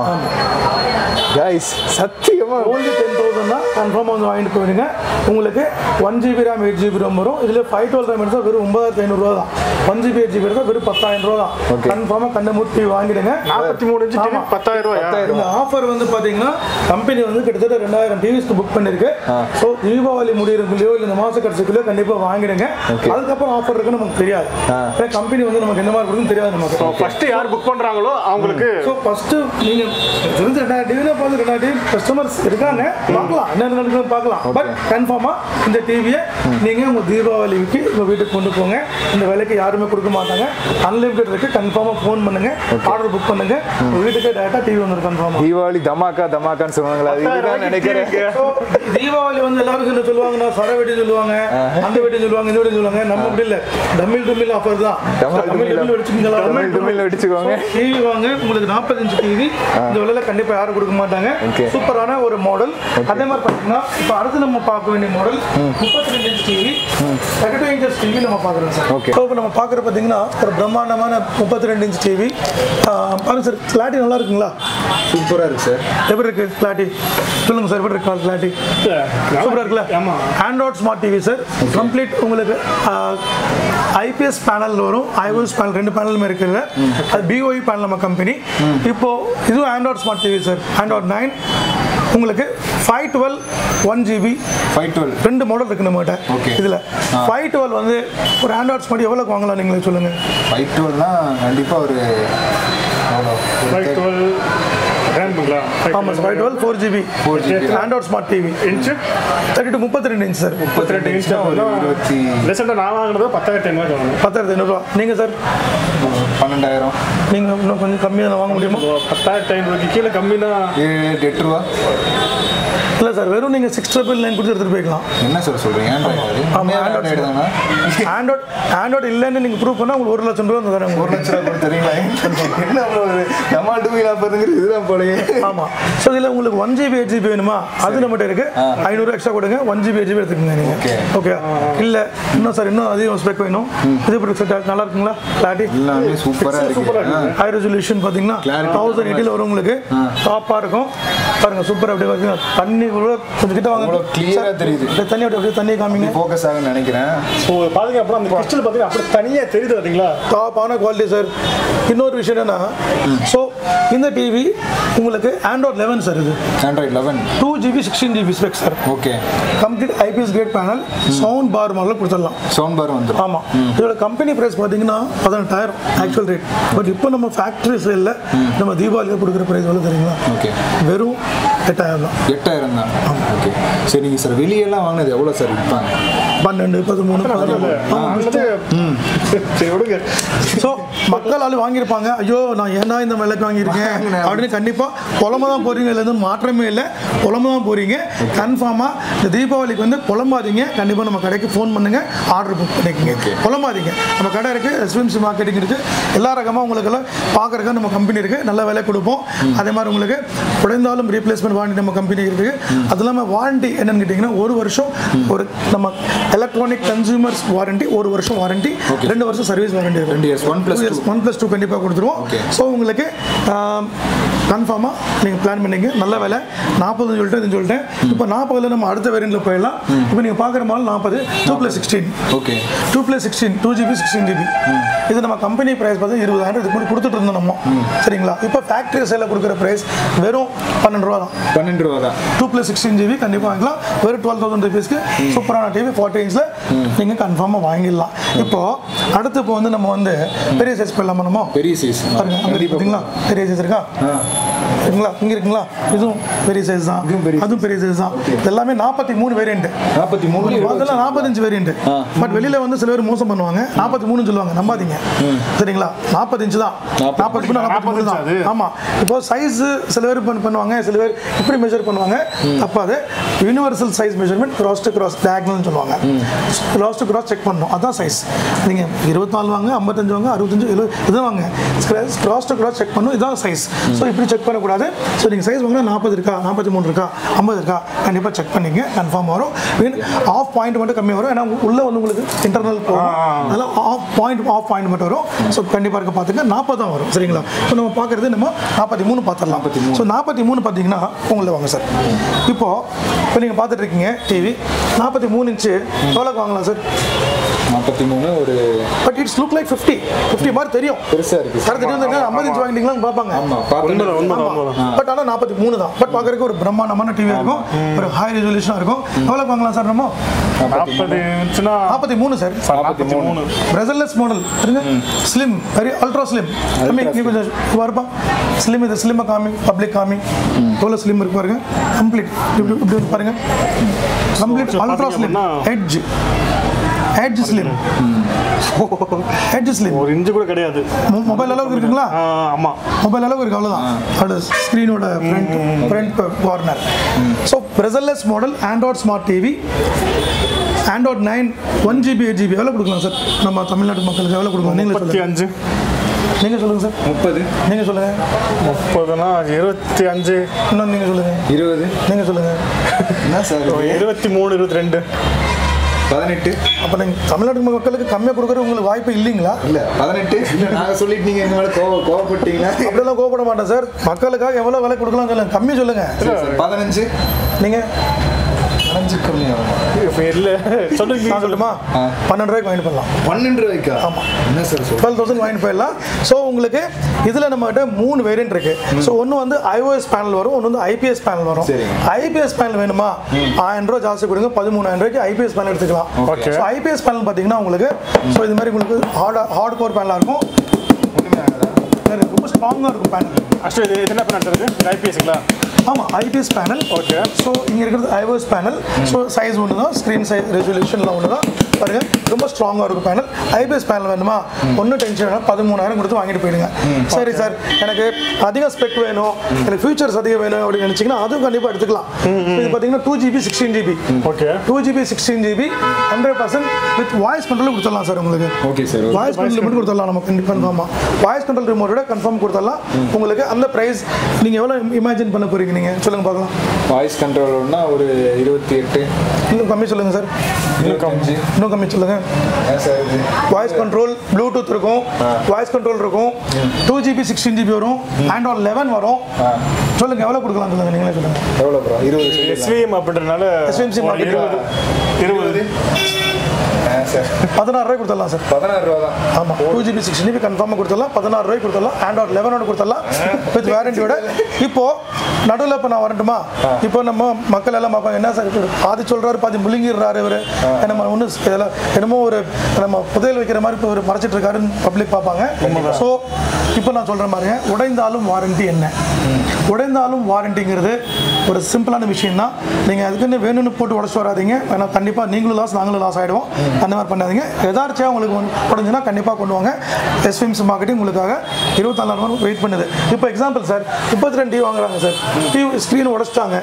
கைஸ் சத்தியமா ஓன்லி டென் தௌசண்ட் தான் கன்ஃபார்மாக வந்து வாங்கிட்டு போயிடுங்க உங்களுக்கு one GB RAM eight GB RAM வரும் இதில் ஃபைவ் டுவெல் ரேம் எடுத்தால் வெறும் ஒன்பதாயிரத்தி ஐநூறுரூவா தான் ஒன் ஜிபி எயிட் ஜிபி எடுத்தால் வெறும் பத்தாயிரம் ரூபா தான் Okay. கன்ஃபார்மாக கண்ணை மூட்டி வாங்கிடுங்க நாற்பத்தி மூணு இன்ச்சு டிவி ஆமா. பத்தாயிரம் ரூபாயா இந்த ஆஃபர் வந்து பாத்தீங்கன்னா கம்பெனி வந்து கிட்டத்தட்ட ரெண்டாயிரம் டிவிஸ்க்கு புக் பண்ணிருக்கு ஸோ தீபாவளி முடியறதுக்குள்ளயோ இல்லை இந்த மாச கடைசிக்குள்ளயோ கண்டிப்பா வாங்கிடுங்க Okay. அதுக்கப்புறம் ஆஃபர் இருக்குன்னு நமக்கு தெரியாது ஏன்னா கம்பெனி வந்து நமக்கு எந்த மாதிரி கொடுக்குன்னு தெரியாது நமக்கு ஃபர்ஸ்ட் யார் புக் பண்றாங்களோ அவங்களுக்கு ஸோ ஃபர்ஸ்ட் நீங்க தெரிஞ்ச ரெண்டாயிரம் டிவி தான் பார்த்து ரெண்டாயிரம் டிவி கஸ்டமர்ஸ் இருக்காங்க பார்க்கலாம் என்ன நடக்குதுன்னு பார்க்கலாம் பட் கன்ஃபார்மா இந்த டிவியை நீங்க உங்க தீபாவளிக்கு உங்க வீட்டுக்கு கொண்டு போங்க இந்த விலைக்கு யாருமே கொடுக்க மாட்டாங்க அன்லிமிட்டட் இருக்கு கன்ஃபார்மா ஃபோன் பண்ணுங்க ஆர்டர் புக் பண்ணுங்க உங்க வீட்டுக்கே டேரக்டா டிவி வந்துடும் கன்ஃபார்மா தீபாவளி தமாக்கா தமாக்கான்னு சொல்லுவாங்களா அது இதுதான் நினைக்கிறேன் So, தீபாவளி வந்து எல்லாரும் என்ன சொல்லுவாங்கன்னா சர வெடி சொல்லுவாங்க அந்த வெடி சொல்லுவாங்க இந்த வெடி சொல்லுவாங்க நம்ம அப்படி இல்ல தமிழ் தமிழ் ஆஃபர் தான் டமில் தமிழ் டுமில் தமிழ் வெடிச்சுங்களா தமிழ் டுமில் வெடிச்சுக்கோங்க டிவி வாங்க உங்களுக்கு 45 இன்ச் டிவி இந்த விலையில கண்டிப்பா யாரும் கொடுக்க மாட்டாங்க Okay. சூப்பரான ஒரு மாடல் அதே மாதிரி பாத்தீங்கன்னா இப்போ அடுத்து நம்ம பார்க்க வேண்டிய model 32 inch TV 32 inch TV நம்ம பார்க்குறோம் சார் Okay. இப்போ நம்ம பார்க்குற பார்த்தீங்கன்னா ஒரு பிரம்மாண்டமான 32 இன்ச் டிவி பாருங்க சார் கிளாரிட்டி நல்லா இருக்குங்களா சூப்பரா இருக்கு சார் எப்படி இருக்கு கிளாரிட்டி சொல்லுங்க சார் எப்படி இருக்கு கிளாரிட்டி சூப்பரா இருக்குல்ல ஆமா. Android smart TV sir complete உங்களுக்கு ஐபிஎஸ் பேனல் வரும் ஐஓஎஸ் பேனல் ரெண்டு பேனலுமே இருக்குல்ல அது பிஓஇ பேனல் நம்ம கம்பெனி இப்போ இதுவும் Android smart TV sir Android nine உங்களுக்கு five twelve one GB five twelve ரெண்டு மாடல் இருக்கு நம்மகிட்ட Okay. இதில் ஃபைவ் டுவெல் வந்து ஒரு ஆண்ட்ராய்ட் ஸ்மார்ட் எவ்வளோக்கு வாங்கலாம் நீங்களே சொல்லுங்க ஃபைவ் டுவெல்னா கண்டிப்பா ஒரு எவ்வளோ ஃபைவ் டுவெல் ரேம்புங்களா ஆமாம் five twelve four GB four GB Android smart TV inch thirty two முப்பத்தி ரெண்டு இன்ச் சார் முப்பத்தி ரெண்டு இன்ச் ஒரு இருபத்தி ரீசெண்டாக நான் வாங்கினது பத்தாயிரத்தி ஐநூறு வாங்கினேன் பத்தாயிரத்தி ஐநூறுரூவா நீங்கள் சார் பன்னெண்டாயிரம் நீங்கள் இன்னும் கொஞ்சம் கம்மியாக வாங்க முடியுமா பத்தாயிரத்தி ஐநூறுக்கு கீழே கம்மினா ஏழு எட்டு ரூபா இல்லை சார் வெறும் நீங்கள் சிக்ஸ் ட்ரிபிள் நைன் கொடுத்து எடுத்துகிட்டு போய்க்கலாம் என்ன சார் சொல்றீங்க ஆண்ட்ராய்டு ஆமா, ஆண்ட்ராய்டு Android. ஆண்ட்ராய்டு தானா ஆண்ட்ராய்ட் ஆண்ட்ராய்டு இல்லைன்னு நீங்கள் ப்ரூவ் பண்ணால் உங்களுக்கு ஒரு லட்சம் ரூபா தரேன் ஒரு லட்ச ரூபா கொடுத்து தரீங்களா என்ன bro இது? நம்ம மாட்டுவீங்களா பாருங்கிறது இதுதான் போலயே ஆமா ஸோ இதில் உங்களுக்கு ஒன் ஜிபி எயிட் ஜிபி வேணுமா அது நம்மகிட்ட இருக்கு ஐநூறு எக்ஸ்ட்ரா கொடுங்க ஒன் ஜிபி எயிட் ஜிபி எடுத்துக்கோங்க நீங்க Okay. ஓகே இல்ல இன்னும் சார் இன்னும் அதிகம் ஸ்பெக் வேணும் இது இப்படி செட் நல்லா இருக்குங்களா கிளாரிட்டி எல்லாமே சூப்பரா இருக்கு ஆ. ஹை ரெசல்யூஷன் பார்த்தீங்கன்னா Clarity. தௌசண்ட் எயிட்டில் வரும் உங்களுக்கு டாப்பாக இருக்கும் பாருங்க சூப்பர் அப்படியே பார்த்தீங்கன்னா தண்ணி கூட கொஞ்சம் கிட்ட வாங்க அவ்வளோ clear ஆ சார், தெரியுது. அப்படியே தண்ணி அப்படியே அப்படியே தண்ணி காமிங்க ஃபோக்கஸ் ஆகும்னு நினைக்கிறேன் ஸோ பாருங்க அப்புறம் அந்த கிறிஸ்டல் பார்த்தீங்கன்னா அப்படி தனியாக தெரியுது பார்த்தீங்களா டாப்பான குவாலிட்டி சார் இன்னொரு விஷயம் என்னன்னா ஸோ இந்த டிவி உங்களுக்கு ஆண்ட்ராய்ட் லெவன் சார் இது Android eleven two GB sixteen GB spec sir okay complete IPS great panel sound bar model கொடுத்துடலாம் சவுண்ட் பார் வந்துடும் ஆமாம் இதோட கம்பெனி ப்ரைஸ் பார்த்தீங்கன்னா பதினெட்டாயிரம் ஆக்சுவல் ரேட் பட் இப்போ நம்ம ஃபேக்ட்ரி சேலில் நம்ம தீபாவளிக்கு கொடுக்குற ப்ரைஸ் எவ்வளோ தெரியுங்களா ஓகே வெறும் எட்டாயிரம் தான் எட்டாயிரம் தான் ஓகே சரிங்க சார் வெளியெல்லாம் வாங்கினது எவ்வளோ சார் விற்பாங்க பன்னெண்டு பதிமூணு பதினாலு சரி விடுங்க ஸோ மக்களால் வாங்கியிருப்பாங்க ஐயோ நான் ஏன்டா இந்த விலைக்கு வாங்கியிருக்கேன் அப்படின்னு கண்டிப்பாக புலம்ப தான் போகிறீங்க இதுலேருந்து மாற்றமே இல்லை புலம்ப தான் போகிறீங்க கன்ஃபார்மாக இந்த தீபாவளிக்கு வந்து புலம்பாதீங்க கண்டிப்பாக நம்ம கடைக்கு ஃபோன் பண்ணுங்க ஆர்டர் புக் பண்ணிக்கோங்க புலம்பாதீங்க நம்ம கடை இருக்குது எஸ்விஎம்சி மார்க்கெட்டிங் இருக்குது எல்லா ரகமாக உங்களுக்கெல்லாம் பார்க்குறதுக்கு நம்ம கம்பெனி இருக்குது நல்ல விலை கொடுப்போம் அதே மாதிரி உங்களுக்கு உடைந்தாலும் ரீப்ளேஸ்மெண்ட் வாரண்டி நம்ம கம்பெனி இருக்குது அது இல்லாமல் வாரண்டி என்னன்னு கேட்டிங்கன்னா ஒரு வருஷம் ஒரு நம்ம எலக்ட்ரானிக் கன்சூமர்ஸ் வாரண்டி ஒரு வருஷம் வாரண்டி ரெண்டு வருஷம் சர்வீஸ் வாரண்டி இருக்கும் ரெண்டு years one plus two one plus two கண்டிப்பாக கொடுத்துருவோம் Okay. ஸோ உங்களுக்கு கன்ஃபார்மாக நீங்கள் பிளான் பண்ணீங்க நல்ல விலை நாற்பதுன்னு சொல்லிட்டு இதுன்னு சொல்லிட்டேன் இப்போ நாற்பதுல நம்ம அடுத்த வேரியண்ட்டில் போயிடலாம் இப்போ நீங்கள் பார்க்குற மாதிரி நாற்பது two plus sixteen okay two plus sixteen two GB sixteen GB இது நம்ம கம்பெனி ப்ரைஸ் பார்த்து இருபதாயிரம் இதுக்கு முன்னாடி கொடுத்துட்டு இருந்தோம் நம்ம சரிங்களா இப்போ ஃபேக்ட்ரி சேலில் கொடுக்குற ப்ரைஸ் வெறும் பன்னெண்டு ரூபா தான் பன்னெண்டு ரூபா தான் டூ ப்ளஸ் சிக்ஸ்டீன் ஜிபி கண்டிப்பாக வாங்கிக்கலாம் வெறும் டுவெல் தௌசண்ட் ருபீஸ்க்கு சூப்பரான டிவி ஃபார்ட்டி இன்ச்சில் நீங்கள் கன்ஃபார்மாக வாங்கிடலாம் இப்போ அடுத்து இப்போ வந்து நம்ம வந்து பெரிய சைஸ் போயிடலாமா நம்ம பெரிய சைஸ் பாருங்க அங்க இருக்கு பார்த்தீங்களா பெரிய சைஸ் இருக்கா இருக்குங்களா இங்க இருக்குங்களா இதுவும் பெரிய சைஸ் தான் இதுவும் பெரிய அதுவும் பெரிய சைஸ் தான் இது எல்லாமே நாற்பத்தி மூணு வேரியண்ட் நாற்பத்தி மூணு அதெல்லாம் நாற்பத்தஞ்சு வேரியண்ட் பட் வெளியில வந்து சில பேர் மோசம் பண்ணுவாங்க நாற்பத்தி மூணு சொல்லுவாங்க நம்பாதீங்க சரிங்களா நாற்பத்தஞ்சு தான் நாற்பத்தி மூணு நாற்பத்தி மூணு தான் அது? ஆமா இப்போ சைஸ் சில பேர் பண்ண- பண்ணுவாங்க சில பேர் இப்படி மெஷர் பண்ணுவாங்க அப்போ அது universal size measurement cross to cross டயக்னல்னு சொல்லுவாங்க கிராஸ் டு கிராஸ் செக் பண்ணணும் அதான் சைஸ் நீங்க இருபத்தி நாலு வாங்க ஐம்பத்தஞ்சு வாங்க அறுபத்தஞ்சு எழுபது இதுதான் வாங்க கிராஸ் டு கிராஸ் செக் பண்ணணும் இதான் சைஸ் ஸோ இப்படி செக் பண்ணக்கூடாது ஸோ நீங்கள் சைஸ் வாங்கினா நாற்பது இருக்கா நாற்பத்தி மூணு இருக்கா ஐம்பது இருக்கா கண்டிப்பாக செக் பண்ணிங்க கன்ஃபார்ம் வரும் ஆஃப் பாயிண்ட் மட்டும் கம்மி வரும் ஏன்னா உள்ளே வந்து உங்களுக்கு இன்டர்னல் போகும் அதெல்லாம் ஆஃப் பாயிண்ட் ஆஃப் பாயிண்ட் மட்டும் வரும் ஸோ கண்டிப்பாக இருக்க பார்த்துங்க நாற்பது தான் வரும் சரிங்களா இப்போ நம்ம பார்க்குறது நம்ம நாற்பத்தி மூணு பார்த்துடலாம் ஸோ நாற்பத்தி மூணு பார்த்தீங்கன்னா உங்களை வாங்க சார் இப்போ இப்போ நீங்கள் பார்த்துட்டு இருக்கீங்க டிவி நாற்பத்தி மூணு இன்ச்சு எவ்வளோக்கு வாங்கலாம் சார் நாற்பத்தி மூணு ஒரு but it's look like fifty fifty மாதிரி தெரியும் பெருசா இருக்கு சார் தெரியும் ஐம்பது இன்ச் வாங்கிட்டீங்களான்னு பார்ப்பாங்க ஆமா பார்த்து உண்மைதான் உண்மைதான் உண்மைதான் பட் ஆனால் நாற்பத்தி மூணு தான் பட் பார்க்கறதுக்கு ஒரு பிரம்மாண்டமான டிவி இருக்கும் ஒரு ஹை ரெசல்யூஷனாக இருக்கும் எவ்வளோ வாங்கலாம் சார் நம்ம நாற்பது இருந்துச்சுன்னா நாற்பத்தி மூணு சார் நாற்பத்தி மூணு பிரசல்லெஸ் மாடல் இருங்க ஸ்லிம் வெரி அல்ட்ரா ஸ்லிம் கம்மி நீ கொஞ்சம் வருப்பா ஸ்லிம் இது ஸ்லிம்மை காமி பப்ளிக் காமி எவ்வளோ ஸ்லிம் இருக்கு பாருங்க கம்ப்ளீட் இப்படி இப்படி வந்து பாருங்க கம்ப்ளீட் So, அல்ட்ரா பாத்தீங்க ஸ்லிம் அப்படின்னா- edge edge slim edge slim ஒரு இன்ச்சு கூட கிடையாது மொபைல் அளவுக்கு இருக்குங்களா ஆ, ஆமா மொபைல் அளவுக்கு இருக்கு அவ்வளோதான் அதோட ஸ்க்ரீனோட front front corner so bezelless model Android smart TV Android nine one GB eight GB எவ்வளோ கொடுக்கலாம் சார் நம்ம தமிழ்நாட்டு மக்களுக்கு எவ்வளோ கொடுக்கலாம் நீங்களே முப்பத்தி சொல்லுங்கள் அஞ்சு நீங்கள் சொல்லுங்கள் சார் முப்பது நீங்கள் சொல்லுங்கள் முப்பதுனா இருபத்தி அஞ்சு இன்னும் நீங்கள் சொல்லுங்கள் இருபது நீங்கள் சொல்லுங்கள் என்ன சார் இது? இருபத்தி மூணு இருபத்தி ரெண்டு பதினெட்டு அப்போ நீங்கள் தமிழ்நாட்டு மக்களுக்கு கம்மியாக கொடுக்குற உங்களுக்கு வாய்ப்பு இல்லைங்களா இல்ல பதினெட்டு இல்ல நாங்க சொல்லிட்டு நீங்க எங்க மேல கோவ கோவப்பட்டீங்களா அப்படியெல்லாம் கோவப்பட மாட்டேன் சார் மக்களுக்காக எவ்வளோ விலை கொடுக்கலாம் சொல்லுங்கள் கம்மி சொல்லுங்கள் சரி, சார். பதினஞ்சு நீங்கள் பதினஞ்சு கம்மி ஆகும் இப்போ இல்லை சொல்லுங்க நான் சொல்லட்டுமா ஆ. பன்னெண்டு ரூபாய்க்கு வாங்கிட்டு போடலாம் பன்னெண்டு ரூபாய்க்கா ஆமா. என்ன சார் சொல்ற டுவெல் தௌசண்ட் வாங்கிட்டு போயிடலாம் ஸோ உங்களுக்கு இதில் நம்மகிட்ட மூணு வேரியன்ட் இருக்கு ஸோ ஒன்று வந்து ஐஓஎஸ் பேனல் வரும் ஒன்று வந்து ஐபிஎஸ் பேனல் வரும் சரிங்க. ஐபிஎஸ் பேனல் வேணுமா ஆயிரம் ரூபா ஜாஸ்தி கொடுங்க பதிமூணாயிரம் ரூபாய்க்கு ஐபிஎஸ் பேனல் எடுத்துக்கலாம் Okay. ஸோ ஐபிஎஸ் பேனல் பார்த்தீங்கன்னா உங்களுக்கு ஸோ இது மாதிரி உங்களுக்கு ஹார்ட் ஹார்ட் கோர் பேனலாக இருக்கும் ஒண்ணுமே ஆகாதா வேற ரொம்ப ஸ்ட்ராங்காக இருக்கும் பேனல் அஷ்டம் இது இது என்ன பண்ண ஐபிஎஸ்ங்களா ஆமாம் ஐபிஎஸ் பேனல் Okay. ஸோ இங்கே இருக்கிறது ஐஓஎஸ் பேனல் ஸோ சைஸ் ஒன்று தான் ஸ்க்ரீன் சைஸ் ரெசல்யூஷன்லாம் ஒன்று தான் பாருங்க ரொம்ப ஸ்ட்ராங்காக இருக்கும் பேனல் ஐபிஎஸ் பேனல் வேணுமா ஒன்றும் டென்ஷன் வேணும் பதிமூணாயிரம் கொடுத்து வாங்கிட்டு போயிடுங்க சரி சார் எனக்கு அதிக ஸ்பெக் வேணும் எனக்கு ஃபியூச்சர்ஸ் அதிகம் வேணும் அப்படின்னு நினச்சிங்கன்னா அதுவும் கண்டிப்பாக எடுத்துக்கலாம் இது பார்த்தீங்கன்னா two GB sixteen GB okay two GB sixteen GB hundred percent with voice control கொடுத்துடலாம் சார் உங்களுக்கு okay sir voice control limit கொடுத்துடலாம் நம்ம கன்ஃபார்மாக வாய்ஸ் கண்ட்ரோல் ரிமோட்டோட கன்ஃபார்ம் கொடுத்துடலாம் உங்களுக்கு அந்த ப்ரைஸ் நீங்கள் எவ்வளோ இமேஜின் பண்ண போறீங்க நீங்கள் சொல்லுங்க பார்க்கலாம் வாய்ஸ் கண்ட்ரோல்னா ஒரு இருபத்தி எட்டு இன்னும் கம்மி சொல்லுங்க சார் இருபத்தஞ்சு இன்னும் கம்மி சொல்லுங்க ஏன் சார் இது வாய்ஸ் கண்ட்ரோல் ப்ளூடூத் இருக்கும் வாய்ஸ் கண்ட்ரோல் இருக்கும் டூ ஜிபி சிக்ஸ்டீன் ஜிபி வரும் ஆண்ட்ராய்ட் லெவன் வரும் சொல்லுங்க எவ்வளோ கொடுக்கலாம் சொல்லுங்க நீங்களே சொல்லுங்க எவ்வளோ ப்ரோ இருபது சொல்லிடலாம். எஸ்விஎம் அப்படின்றனால SVMC ஒரு market. இருபது இருபது ஏன் சார் பதினாறு ரூபாய் கொடுத்துடலாம் சார் பதினாறு ரூபா தான் ஆமாம் டூ ஜிபி சிக்ஸ் ஜிபி கன்ஃபார்மாக கொடுத்துடலாம் பதினாறு ரூபாய்க்கு கொடுத்துடலாம் ஆண்ட்ராய்ட் லெவனோட கொடுத்துடலாம் வித் வேரண்டியோட இப்போ நடுவில் இப்போ நான் வரட்டுமா இப்போ நம்ம மக்கள் எல்லாம் பார்ப்பாங்க என்ன சார் இவரு பாதி சொல்றாரு பாதி முழுங்கிடுறாரு இவர் நம்ம ஒன்று இதெல்லாம் என்னமோ ஒரு நம்ம புதையல் வைக்கிற மாதிரி இப்போ இவர் மறைச்சிட்டு இருக்காருன்னு பப்ளிக் பார்ப்பாங்க ஸோ இப்போ நான் சொல்கிற மாதிரிங்க உடைந்தாலும் வாரண்டி என்ன உடைந்தாலும் வாரண்டிங்கிறது ஒரு சிம்பிளான விஷயம் தான் நீங்கள் அதுக்குன்னு வேணும்னு போட்டு உடச்சு வராதீங்க ஏன்னா கண்டிப்பாக நீங்களும் லாஸ் நாங்களும் லாஸ் ஆகிடுவோம் அந்த மாதிரி பண்ணாதீங்க எதார்ச்சியாக உங்களுக்கு வந்து உடஞ்சுன்னா கண்டிப்பாக கொண்டு வாங்க எஸ்விஎம்சி மார்க்கெட்டிங் உங்களுக்காக இருபத்தாலாயிரம் ரூபாய் வெயிட் பண்ணுது இப்போ எக்ஸாம்பிள் சார் முப்பத்தி ரெண்டு டிவி வாங்குறாங்க சார் டிவி ஸ்க்ரீன் உடச்சிட்டாங்க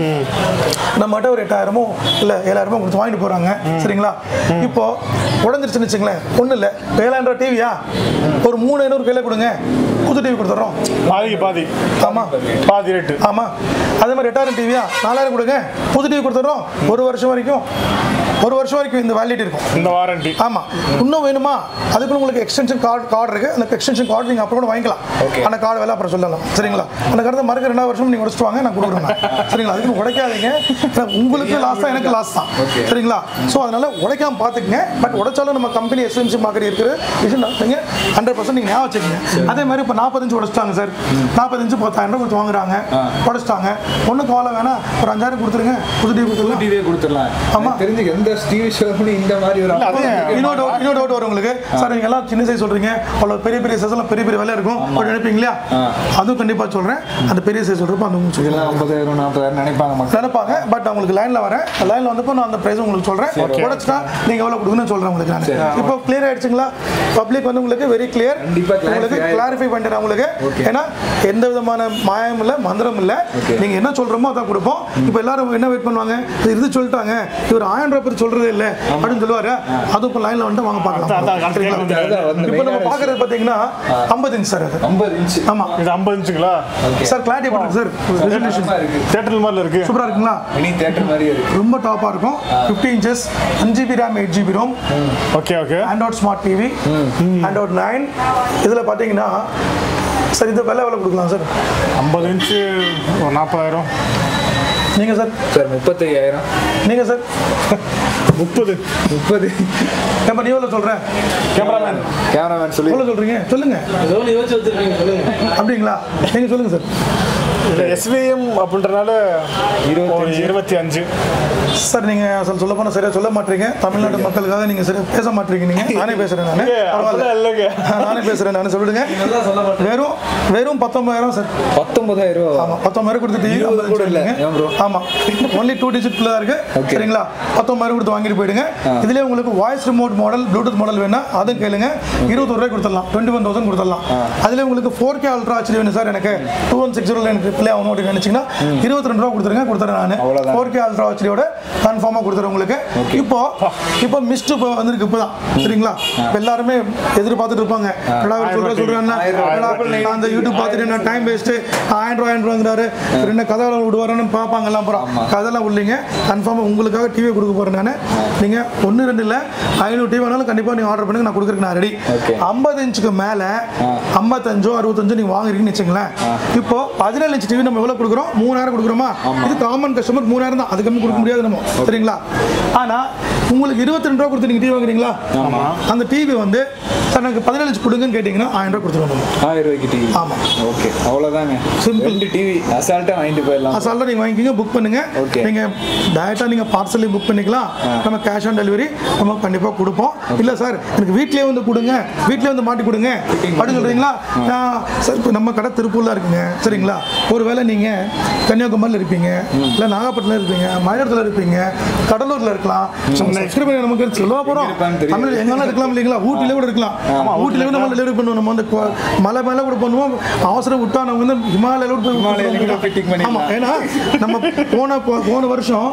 நம்மகிட்ட ஒரு எட்டாயிரமோ இல்லை ஏழாயிரமோ கொடுத்து வாங்கிட்டு போகிறாங்க சரிங்களா இப்போ உடஞ்சிருச்சுன்னு வச்சுங்களேன் ஒன்றும் இல்லை ஏழாயிரம் ரூபா டிவியா ஒரு மூணு ஐநூறு கையில் கொடுங்க புது டிவி கொடுத்துட்றோம் பாதிக்கு பாதி ஆமாம் பாதி ரேட்டு ஆமாம் அதே மாதிரி எட்டாயிரம் டிவியா நாலாயிரம் கொடுங்க புது டிவி கொடுத்துட்றோம் ஒரு வருஷம் வரைக்கும் ஒரு வருஷம் வரைக்கும் இந்த வேலிடிட்டி இருக்கும் இந்த வாரண்டி ஆமாம் இன்னும் வேணுமா அதுக்குள்ள உங்களுக்கு எக்ஸ்டென்ஷன் கார்டு கார்டு இருக்குது அந்த எக்ஸ்டென்ஷன் கார்டு நீங்கள் அப்புறம் கூட வாங்கிக்கலாம் Okay. அந்த கார்டு வேலை அப்புறம் சொல்லலாம் சரிங்களா அந்த கருத்தை மறுக்க ரெண்டாவது வருஷம் நீங்கள் உடச்சிட்டு வாங்க நான் கொடுக்குறேன் நான். சரிங்களா அதுக்கு உடைக்காதீங்க ஏன்னா உங்களுக்கு லாஸ் தான் எனக்கு லாஸ் தான் Okay. சரிங்களா ஸோ அதனால உடைக்காம பார்த்துக்குங்க பட் உடைச்சாலும் நம்ம கம்பெனி எஸ்எம்சி மார்க்கெட் இருக்கிற விஷயம் நீங்கள் ஹண்ட்ரட் பர்சன்ட் நீங்கள் ஞாபகம் வச்சுக்கோங்க அதே மாதிரி இப்போ நாற்பத்தஞ்சு உடச்சிட்டாங்க சார் நாற்பத்தஞ்சு பத்தாயிரம் ரூபாய் கொடுத்து வாங்குறாங்க உடச்சிட்டாங்க ஒன்றும் கவலை வேணாம் ஒரு அஞ்சாயிரம் கொடுத்துருங்க புது டிவி கொடுத்துருங்க டிவியே கொடுத்துடலாம் ஆமா. எனக்கு தெரிஞ்சு எந்த டிவி ஷோலையும் இந்த மாதிரி ஒரு அது offer இருக்கு. இன்னொரு doubt- இன்னொரு டவுட் வரும் உங்களுக்கு சார் நீங்க எல்லாம் சின்ன சைஸ் சொல்றீங்க அவ்வளோ பெரிய பெரிய சைஸ் எல்லாம் பெரிய பெரிய விலை இருக்கும் அப்படி நினைப்பீங்க இல்லையா ஆ. அதுவும் கண்டிப்பா சொல்றேன் அந்த பெரிய சைஸ் சொல்றப்ப அந்த உங்களுக்கு சொல்றேன் இதெல்லாம் ஐம்பதாயிரம் நாற்பதாயிரம் நினைப்பாங்க மக்கள் நினைப்பாங்க பட் உங்களுக்கு லைன்ல வரேன் லைன்ல வந்தப்போ நான் அந்த பிரைஸ் உங்களுக்கு சொல்றேன் உடச்சுட்டா நீங்க எவ்வளவு கொடுக்கணும்னு சொல்றேன் உங்களுக்கு நான் இப்போ கிளியர் ஆயிடுச்சுங்களா பப்ளிக் வந்து உங்களுக்கு வெரி கிளியர் கண்டிப்பா clarify உங்களுக்கு ஆயிடும். கிளாரிஃபை பண்ணிட்டேன் உங்களுக்கு Okay. ஏன்னா எந்த விதமான மாயம் இல்லை மந்திரம் இல்லை Okay. நீங்க என்ன சொல்றோமோ அதான் கொடுப்போம் இப்போ எல்லாரும் என்ன வெயிட் பண்ணுவாங்க இது இது சொல்லிட்டாங்க இவர் ஆயிரம் ரூபாய் பத்தி சொல்றதே இல்லை அப்படின்னு சொல்லுவாரு அதுவும் இப்போ லைன்ல வந்து வாங்க அதான், அதான், பார்க்கலாம் சரிங்களா? அதான், அதான் வந்து இப்போ நம்ம main ஆன பார்க்கறது பார்த்தீங்கன்னா ஐம்பது இன்ச் சார் அது ஐம்பது இன்ச்சு ஆமா இது ஐம்பது இன்ச்சுங்களா சார் கிளாரிட்டி எப்படி இருக்கு சார் ரெசல்யூஷன் சூப்பரா இருக்கு தேட்டர் மாதிரில இருக்கு சூப்பரா இருக்குங்களா மினி தேட்டர் மாதிரியே இருக்கு ரொம்ப டாப்பாக இருக்கும் ஃபிஃப்டி இன்ச்சஸ் அஞ்சு GB RAM eight GB ROM okay okay Android smart TV Android nine இதில் பார்த்தீங்கன்னா சார் இது விலை எவ்வளோ கொடுக்கலாம் சார் ஐம்பது இன்ச்சு ஒரு நாற்பதாயிரம் நீங்கள் சார் சார் முப்பத்தையாயிரம் நீங்கள் சார் முப்பது முப்பது நம்ம நீ எவ்வளோ சொல்கிறேன் கேமராமேன் கேமராமேன் சொல்லி எவ்வளோ சொல்கிறீங்க சொல்லுங்கள் எவ்வளோ யோசிச்சு வச்சிருக்கீங்க சொல்லுங்க அப்படிங்களா நீங்கள் சொல்லுங்கள் சார் இல்லை எஸ்விஎம் அப்படின்றனால ஒரு இருபத்தி அஞ்சு சார் நீங்கள் சொல்ல சொல்ல போனால் சரியாக சொல்ல மாட்டீங்க தமிழ்நாட்டு மக்களுக்காக நீங்கள் சரியாக பேச மாட்டீங்க நீங்கள் நானே பேசுகிறேன் நான் ஏய், அப்படிலாம் இல்லைங்க. நானே பேசுகிறேன் நான் சொல்லிடுங்க நல்லா சொல்ல மாட்டேன் வெறும் வெறும் பத்தொன்பதாயிரம் சார் பத்தொன்பதாயிரம் ரூபா ஆமா பத்தொன்பதாயிரம் கொடுத்துட்டு இருபது கூட இல்ல. ஏன் bro? ஆமா ஒன்லி டூ டிஜிட் தான் இருக்கு Okay. சரிங்களா பத்தொன்பதாயிரம் கொடுத்து வாங்கிட்டு போயிடுங்க இதுலயே உங்களுக்கு voice remote model bluetooth model வேணா அதுவும் கேளுங்க இருபத்தொரு ரூபாய் கொடுத்துடலாம் டுவெண்ட்டி ஒன் தௌசண்ட் கொடுத்துடலாம் அதுல உங்களுக்கு ஃபோர் கே அல்ட்ரா ஹெச்டி வேணும் சார் எனக்கு டூ ஒன் சிக்ஸ் ஜீரோ எனக்கு பிளே ஆகணும் அப்படின்னு நினைச்சீங்கன்னா இருபத்தி ரெண்டு ரூபா கொடுத்துருங்க கொடுத்துறேன் நான் அவ்வளவுதான். ஃபோர் கே அல்ட்ரா ஹெச்டியோட கன்ஃபார்மாக கொடுத்துறேன் உங்களுக்கு இப்போ இப்போ மிஸ்ட் இப்போ வந்திருக்கு இப்போதான் சரிங்களா இப்போ எல்லாருமே எதிர்பார்த்துட்டு இருப்பாங்க என்னடா இவர் சொல்ற சொல்றேன்னா என்னடா நான் அந்த யூடியூப் பார்த்துட்டு என்ன டைம் வேஸ்ட்டு ஆயிரம் ரூபாய் ஆயிரம் ரூபாங்கிறாரு இவர் என்ன கதை விடுவாருன்னு பார்ப்பாங்க எல்லாம் அப்புறம் கதைலாம் இல்லைங்க கன்ஃபார்மாக உங்களுக்காக டிவி கொடுக்க போகிறேன் நான் நீங்கள் ஒன்று ரெண்டு இல்லை ஐநூறு டிவி வேணாலும் கண்டிப்பாக நீங்கள் ஆர்டர் பண்ணுங்க நான் கொடுக்குறேன் நான் ரெடி Okay. ஐம்பது இன்ச்சுக்கு மேலே ஐம்பத்தஞ்சோ அறுபத்தஞ்சோ நீங்கள் வாங்குறீங்கன்னு வச்சுங்களேன் இப்போ பதினேழு இன்ச் டிவி நம்ம எவ்வளோ கொடுக்குறோம் மூணாயிரம் கொடுக்குறோமா இது காமன் கஸ்டமர் மூணாயிரம் தான் அதுக்கு கம்மி கொடுக்க முடியாது நம்ம சரிங்களா ஆனால் உங்களுக்கு இருபத்தி ரெண்டு ரூபா கொடுத்து நீங்கள் டிவி வாங்குறீங்களா அந்த டிவி வந்து சார் எனக்கு பதினேழு இன்ச் கொடுங்கன்னு கேட்டிங்கன்னா ஆயிரம் ரூபாய் கொடுத்துருவோம் ஆயிரம் ரூபாய்க்கு டிவி ஆமாம் ஓகே அவ்வளோதாங்க Simple. ரெண்டு டிவி அசால்ட்டாக வாங்கிட்டு போயிடலாம் அசால்ட்டாக நீங்கள் வாங்கிக்கிங்க புக் பண்ணுங்க Okay. நீங்கள் டேரெக்டாக நீங்கள் பார்சலையும் புக் பண்ணிக்கலாம் நம்ம கேஷ் ஆன் டெலிவரி நம்ம கண்டிப்பாக கொடுப்போம் இல்லை சார் எனக்கு வீட்லயே வந்து கொடுங்க வீட்லயே வந்து மாட்டி கொடுங்க அப்படின்னு சொல்கிறீங்களா சார் இப்போ நம்ம கடை திருப்பூரில் இருக்குங்க சரிங்களா ஒருவேளை நீங்கள் கன்னியாகுமரியில் இருப்பீங்க இல்லை நாகப்பட்டினம் இருப்பீங்க மயிலாடுதுறையில் இருப்பீங்க கடலூரில் இருக்கலாம் சப்ஸ்கிரைபர் நமக்கு சொல்லுவா போகிறோம் இருப்பான்னு தெரியும். தமிழ் எங்கெல்லாம் இருக்கலாம் இல்லைங்களா ஊட்டிலே கூட இருக்கலாம் ஊட்டில கூட நம்ம டெலிவரி பண்ணுவோம் நம்ம வந்து கொ- மலை மேலே கூட பண்ணுவோம் அவசரம் விட்டா நம்ம வந்து ஹிமாலயில கூட போய் ஹிமாலயில கூட fitting பண்ணிடலாம். ஆமா ஏன்னா நம்ம போன போ- போன வருஷம்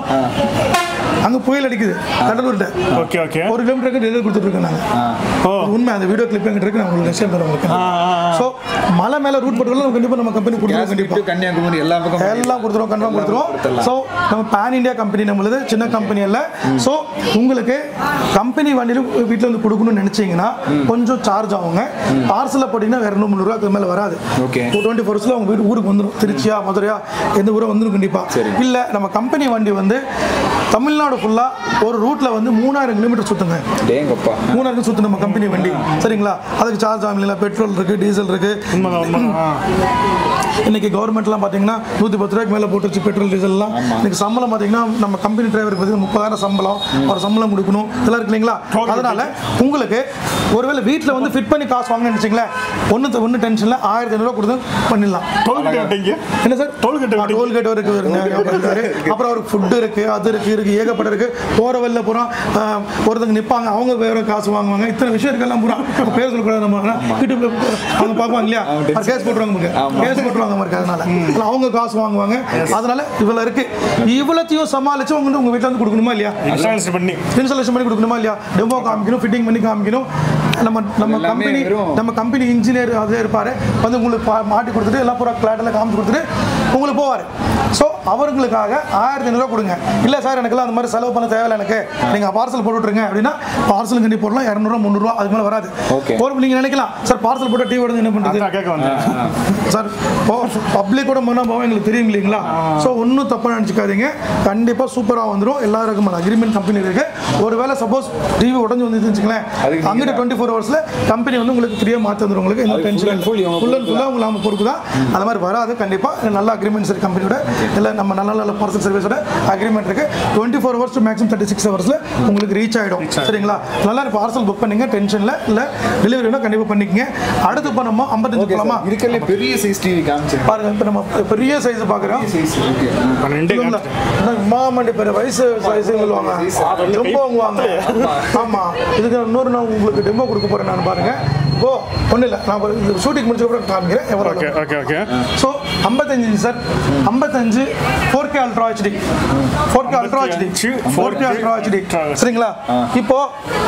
அங்க புயல் அடிக்குது கடலூர்ல ஓகே ஓகே ஒரு கிலோமீட்டருக்கு டெலிவரி கொடுத்துட்டு இருக்கேன் நாங்க ஓ இது உண்மை அந்த வீடியோ கிளிப் எங்கிட்ட இருக்கு நான் உங்களுக்கு நெக்ஸ்ட் தரேன் உங்களுக்கு ஆ, ஆ, ஆ. ஸோ மலை மேல ரூட் போட்டுக்கலாம் நம்ம கண்டிப்பா நம்ம கம்பெனி கொடுத்துருவோம் கேஸ் கண்டிப்பா விட்டு கன்னியாகுமரி எல்லா பக்கம் எல்லாம் கொடுத்துருவோம் கன்ஃபார்ம் கொடுத்துருவோம் கொடுத்துடலாம். ஸோ நம்ம பேன் இந்தியா கம்பெனி நம்மளது சின்ன கம்பெனி அல்ல ஸோ உங்களுக்கு கம்பெனி வண்டியில் வீட்டில் வந்து கொடுக்கணும்னு நினச்சிங்கன்னா கொஞ்சம் சார்ஜ் ஆகுங்க பார்சலில் போட்டிங்கன்னா வேறு இன்னும் முந்நூறுரூவா மேலே வராது Okay. டுவெண்ட்டி ஃபோர்ஸில் அவங்க வீட்டு ஊருக்கு வந்துடும் திருச்சியா மதுரையா எந்த ஊரோ வந்துடும் கண்டிப்பாக இல்லை நம்ம கம்பெனி வண்டி வந்து தமிழ்நாடு ஃபுல்லாக ஒரு ரூட்டில் வந்து மூணாயிரம் கிலோமீட்டர் சுற்றுங்க டேங்கப்பா மூணாயிரம் சுற்று நம்ம கம்பெனி வண்டி சரிங்களா அதுக்கு சார்ஜ் ஆகும் இல்லைங்களா பெட்ரோல் இருக்குது டீசல் இருக்குது உண்மைதான் உண்மைதான் ஆ. இன்னைக்கு கவர்மெண்ட்லாம் பார்த்தீங்கன்னா நூற்றி பத்து ரூபாய்க்கு மேலே போட்டுருச்சு பெட்ரோல் டீசல்லாம் இன்னைக்கு சம்பளம் பார்த்தீங்கன்னா நம்ம கம்பெனி டிரைவருக்கு பார்த்தீங்கன்னா முப்பதாயிரம் சம்பளம் ஒரு சம்பளம் கொடுக்கணும் இதெல்லாம் இருக்கு இல்லைங்களா அதனால உங்களுக்கு ஒருவேளை வீட்டில் வந்து ஃபிட் பண்ணி காசு வாங்கணும்னு நினச்சிங்களேன் ஒன்று ஒன்று டென்ஷனில் ஆயிரத்தி ஐநூறுரூவா கொடுத்து பண்ணிடலாம் டோல்கேட் விட்டீங்க என்ன சார் டோல்கேட் விட்டீங்க டோல்கேட் இருக்கு வருங்க இருக்காரு அப்புறம் அவருக்கு ஃபுட்டு இருக்கு அது இருக்கு இருக்கு ஏகப்பட்ட இருக்கு போற வெளில பூரா ஆஹ், ஒருத்தங்க நிப்பாங்க அவங்க வேற காசு வாங்குவாங்க இத்தனை விஷயம் இருக்கெல்லாம் பூரா அவங்க பேர் சொல்லக்கூடாது நம்ம யூடியூப்ல அவங்க பார்ப்பாங்க இல்லையா கேஸ் போட்டுருவாங்க கேஸ் போட்டுருவாங்க இருக்கு அதனால அதனால அவங்க காசு வாங்குவாங்க அதனால இவ்வளவு இருக்கு இவ்வளத்தையும் சமாளிச்சு உங்க உங்க வீட்டுல வந்து கொடுக்கணுமா இல்லையா இன்ஸ்டாலேஷன் பண்ணி இன்ஸ்டாலேஷன் பண்ணி கொடுக்கணுமா இல்லையா டெமோ காமிக்கணும் ஃபிட்டிங் பண்ணி காமிக்கணும் நம்ம நம்ம எல்லாமே கம்பெனி வெறும் நம்ம கம்பெனி இன்ஜினியர் அதே இருப்பாரு வந்து உங்களுக்கு பா- மாட்டி கொடுத்துட்டு எல்லாம் பூரா கிளாட்டில் காமிச்சு கொடுத்துட்டு உங்களுக்கு போவார் ஸோ அவர்களுக்காக ஆயிரத்தி ஐநூறுரூவா கொடுங்க இல்லை சார் எனக்குலாம் அந்த மாதிரி செலவு பண்ண தேவையில்லை எனக்கு நீங்கள் பார்சல் போட்டு விட்ருங்க அப்படின்னா பார்சல் கண்டி போடலாம் இரநூறுவா முந்நூறுவா அதுக்கு மேலே வராது Okay. ஒரு நீங்கள் நினைக்கலாம் சார் பார்சல் போட்டு டீ எடுத்து என்ன பண்ணுறது அதான் கேட்க வந்தேன் சார் இப்போ பப்ளிக்கோட மனம் போவோம் எங்களுக்கு தெரியும் இல்லைங்களா ஸோ ஒன்றும் தப்பாக நினச்சிக்காதீங்க கண்டிப்பாக சூப்பராக வந்துடும் எல்லா ரகமான அக்ரிமெண்ட் கம்பெனி இருக்கு ஒருவேளை சப்போஸ் டிவி உடஞ்சு வந்து வச்சுங்களேன் அதுக்கு அங்கிட்ட டுவெண்ட்டி ஃபோர் ஹவர்ஸில் கம்பெனி வந்து உங்களுக்கு ஃப்ரீயாக மாற்றி வந்துடும் உங்களுக்கு எந்த அது டென்ஷன் full and full இவங்க ஃபுல் அண்ட் ஃபுல்லாக உங்களுக்கு நம்ம பொறுப்பு தான் அந்த மாதிரி வராது கண்டிப்பாக நல்ல அக்ரிமெண்ட்ஸ் இருக்கு கம்பெனியோட இல்லை நம்ம நல்ல நல்ல பார்சல் சர்வீஸோட அக்ரிமெண்ட் இருக்கு twenty four hours maximum thirty six ஹவர்ஸில் உங்களுக்கு ரீச் ஆகிடும் சரிங்களா நல்லா பார்சல் புக் பண்ணீங்க டென்ஷனில் இல்லை டெலிவரி வேணால் கண்டிப்பாக பண்ணிக்கங்க அடுத்து இப்போ நம்ம ஐம்பத்தஞ்சு போகலாமா இருக்கிறதுல பெரிய சைஸ் டிவி காமிச்சிருக்கேன் பாருங்க இப்போ நம்ம பெரிய சைஸ் பார்க்குறோம் சைஸ் ஓகே பன்னெண்டு மாமண்டி பெரிய வயசு வயசு சொல்லுவாங்க ரொம்ப வாங்குவாங்க ஆமா இதுக்கு இன்னொரு நான் உங்களுக்கு டெமோ கொடுக்க போறேன் நான் பாருங்க ஓ ஒன்றும் இல்லை நான் ஒரு ஷூட்டிங் முடிச்ச அப்புறம் காமிக்கிறேன் ஓகே எவ்வளோ ஓகே ஓகே ஸோ ஐம்பத்தஞ்சு சார் ஐம்பத்தஞ்சு four K ultra HD four K ultra HD four K ultra HD சரிங்களா இப்போ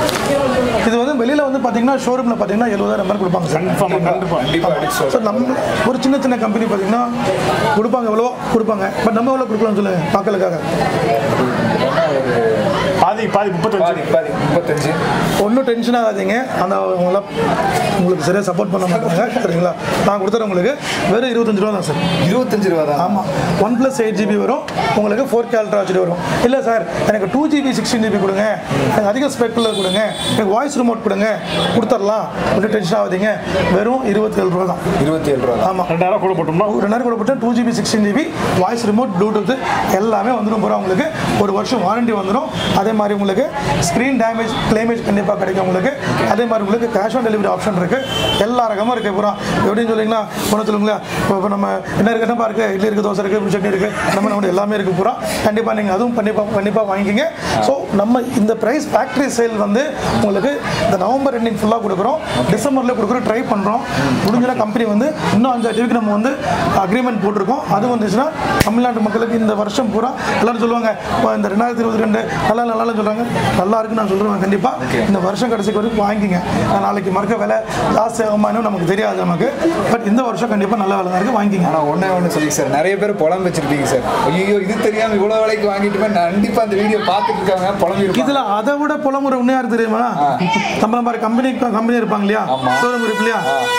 இது வந்து வெளியில வந்து பார்த்தீங்கன்னா ஷோரூமில் பார்த்தீங்கன்னா எழுபதாயிரம் பேர் கொடுப்பாங்க சார் கன்ஃபார்ம் கண்டிப்பா கண்டிப்பா அடிச்சு சார் நம்ம ஒரு சின்ன சின்ன கம்பெனி பார்த்தீங்கன்னா கொடுப்பாங்க எவ்வளோ கொடுப்பாங்க பட் நம்ம எவ்வளோ கொடுக்கலாம்னு சொல்லுங்க மக்களுக்காக பாதி பாதி முப்பத்தஞ்சு பாதி பாதி முப்பத்தஞ்சு ஒன்றும் டென்ஷன் ஆகாதீங்க அந்த அவங்கள உங்களுக்கு சரியாக சப்போர்ட் பண்ண மாட்டாங்க சரிங்களா நான் கொடுத்துறேன் உங்களுக்கு வெறும் இருபத்தஞ்சு ரூபா தான் சார் இருபத்தஞ்சு ரூபா தான் ஆமாம் ஒன் ப்ளஸ் எயிட் ஜிபி வரும் உங்களுக்கு ஃபோர் கே அல்ட்ரா ஹெச்டி வரும் இல்லை சார் எனக்கு டூ ஜிபி சிக்ஸ்டீன் ஜிபி கொடுங்க எனக்கு அதிக ஸ்பெக்கில் கொடுங்க எனக்கு வாய்ஸ் ரிமோட் கொடுங்க கொடுத்துடலாம் ஒன்றும் டென்ஷன் ஆகாதீங்க வெறும் இருபத்தி ஏழு ரூபா தான் இருபத்தி ஏழு ரூபா தான் ஆமாம் ரெண்டாயிரம் கூட போட்டோம்னா ரெண்டாயிரம் கூட போட்டு two GB sixteen GB voice remote bluetooth எல்லாமே வந்துடும் போகிறோம் உங்களுக்கு ஒரு வருஷம் வாரண்டி வந்துடும் அதே மாதிரி உங்களுக்கு ஸ்க்ரீன் டேமேஜ் கிளைமேஜ் கண்டிப்பாக கிடைக்கும் உங்களுக்கு அதே மாதிரி உங்களுக்கு கேஷ் ஆன் டெலிவரி ஆப்ஷன் இருக்குது எல்லா ரகமும் இருக்குது பூரா எப்படின்னு சொல்லிங்கன்னா ஒன்று சொல்லுங்களா இப்போ இப்போ நம்ம என்ன இருக்கு என்னப்பா இருக்குது இட்லி இருக்குது தோசை இருக்குது சட்னி இருக்குது நம்ம நம்ம எல்லாமே இருக்குது பூரா கண்டிப்பாக நீங்கள் அதுவும் கண்டிப்பாக கண்டிப்பாக வாங்கிக்கிங்க ஸோ நம்ம இந்த ப்ரைஸ் ஃபேக்ட்ரி சேல் வந்து உங்களுக்கு இந்த நவம்பர் எண்டிங் ஃபுல்லாக கொடுக்குறோம் டிசம்பரில் கொடுக்குறோம் ட்ரை பண்ணுறோம் முடிஞ்சனா கம்பெனி வந்து இன்னும் அஞ்சு டிவிக்கு நம்ம வந்து அக்ரிமெண்ட் போட்டிருக்கோம் அது வந்துச்சுன்னா தமிழ்நாட்டு மக்களுக்கு இந்த வருஷம் பூரா எல்லாரும் சொல்லுவாங்க இப்போ இந்த ரெண்டாயிரத்தி இருபத்தி ரெண்டு நல்லா நல்லா சொல்கிறாங்க நல்லா இருக்குன்னு நான் சொல்லுவேன் கண்டிப்பாக இந்த வருஷம் கடைசிக்கு வரைக்கும் வாங்கிக்கிங்க நான் நாளைக்கு மறுக்க விலை ஜாஸ்தி ஆகுமான்னு நமக்கு தெரியாது நமக்கு பட் இந்த வருஷம் கண்டிப்பாக நல்ல விலை தான் இருக்குது வாங்கிக்கிங்க ஆனா ஒண்ணே ஒண்ணு சொல்லி சார் நிறைய பேர் புலம்பு வச்சிருப்பீங்க சார் ஐயோ இது தெரியாம இவ்வளவு விலைக்கு வாங்கிட்டு போய் கண்டிப்பா அந்த வீடியோ பார்த்துட்டு இருக்காங்க புலம்பி இதுல அதை விட புலமுறை உண்மையா இருக்கு தெரியுமா நம்மள மாதிரி கம்பெனி கம்பெனி இருப்பாங்க இல்லையா ஆமா. ஷோரூம் இருக்கு இல்லையா அவங்க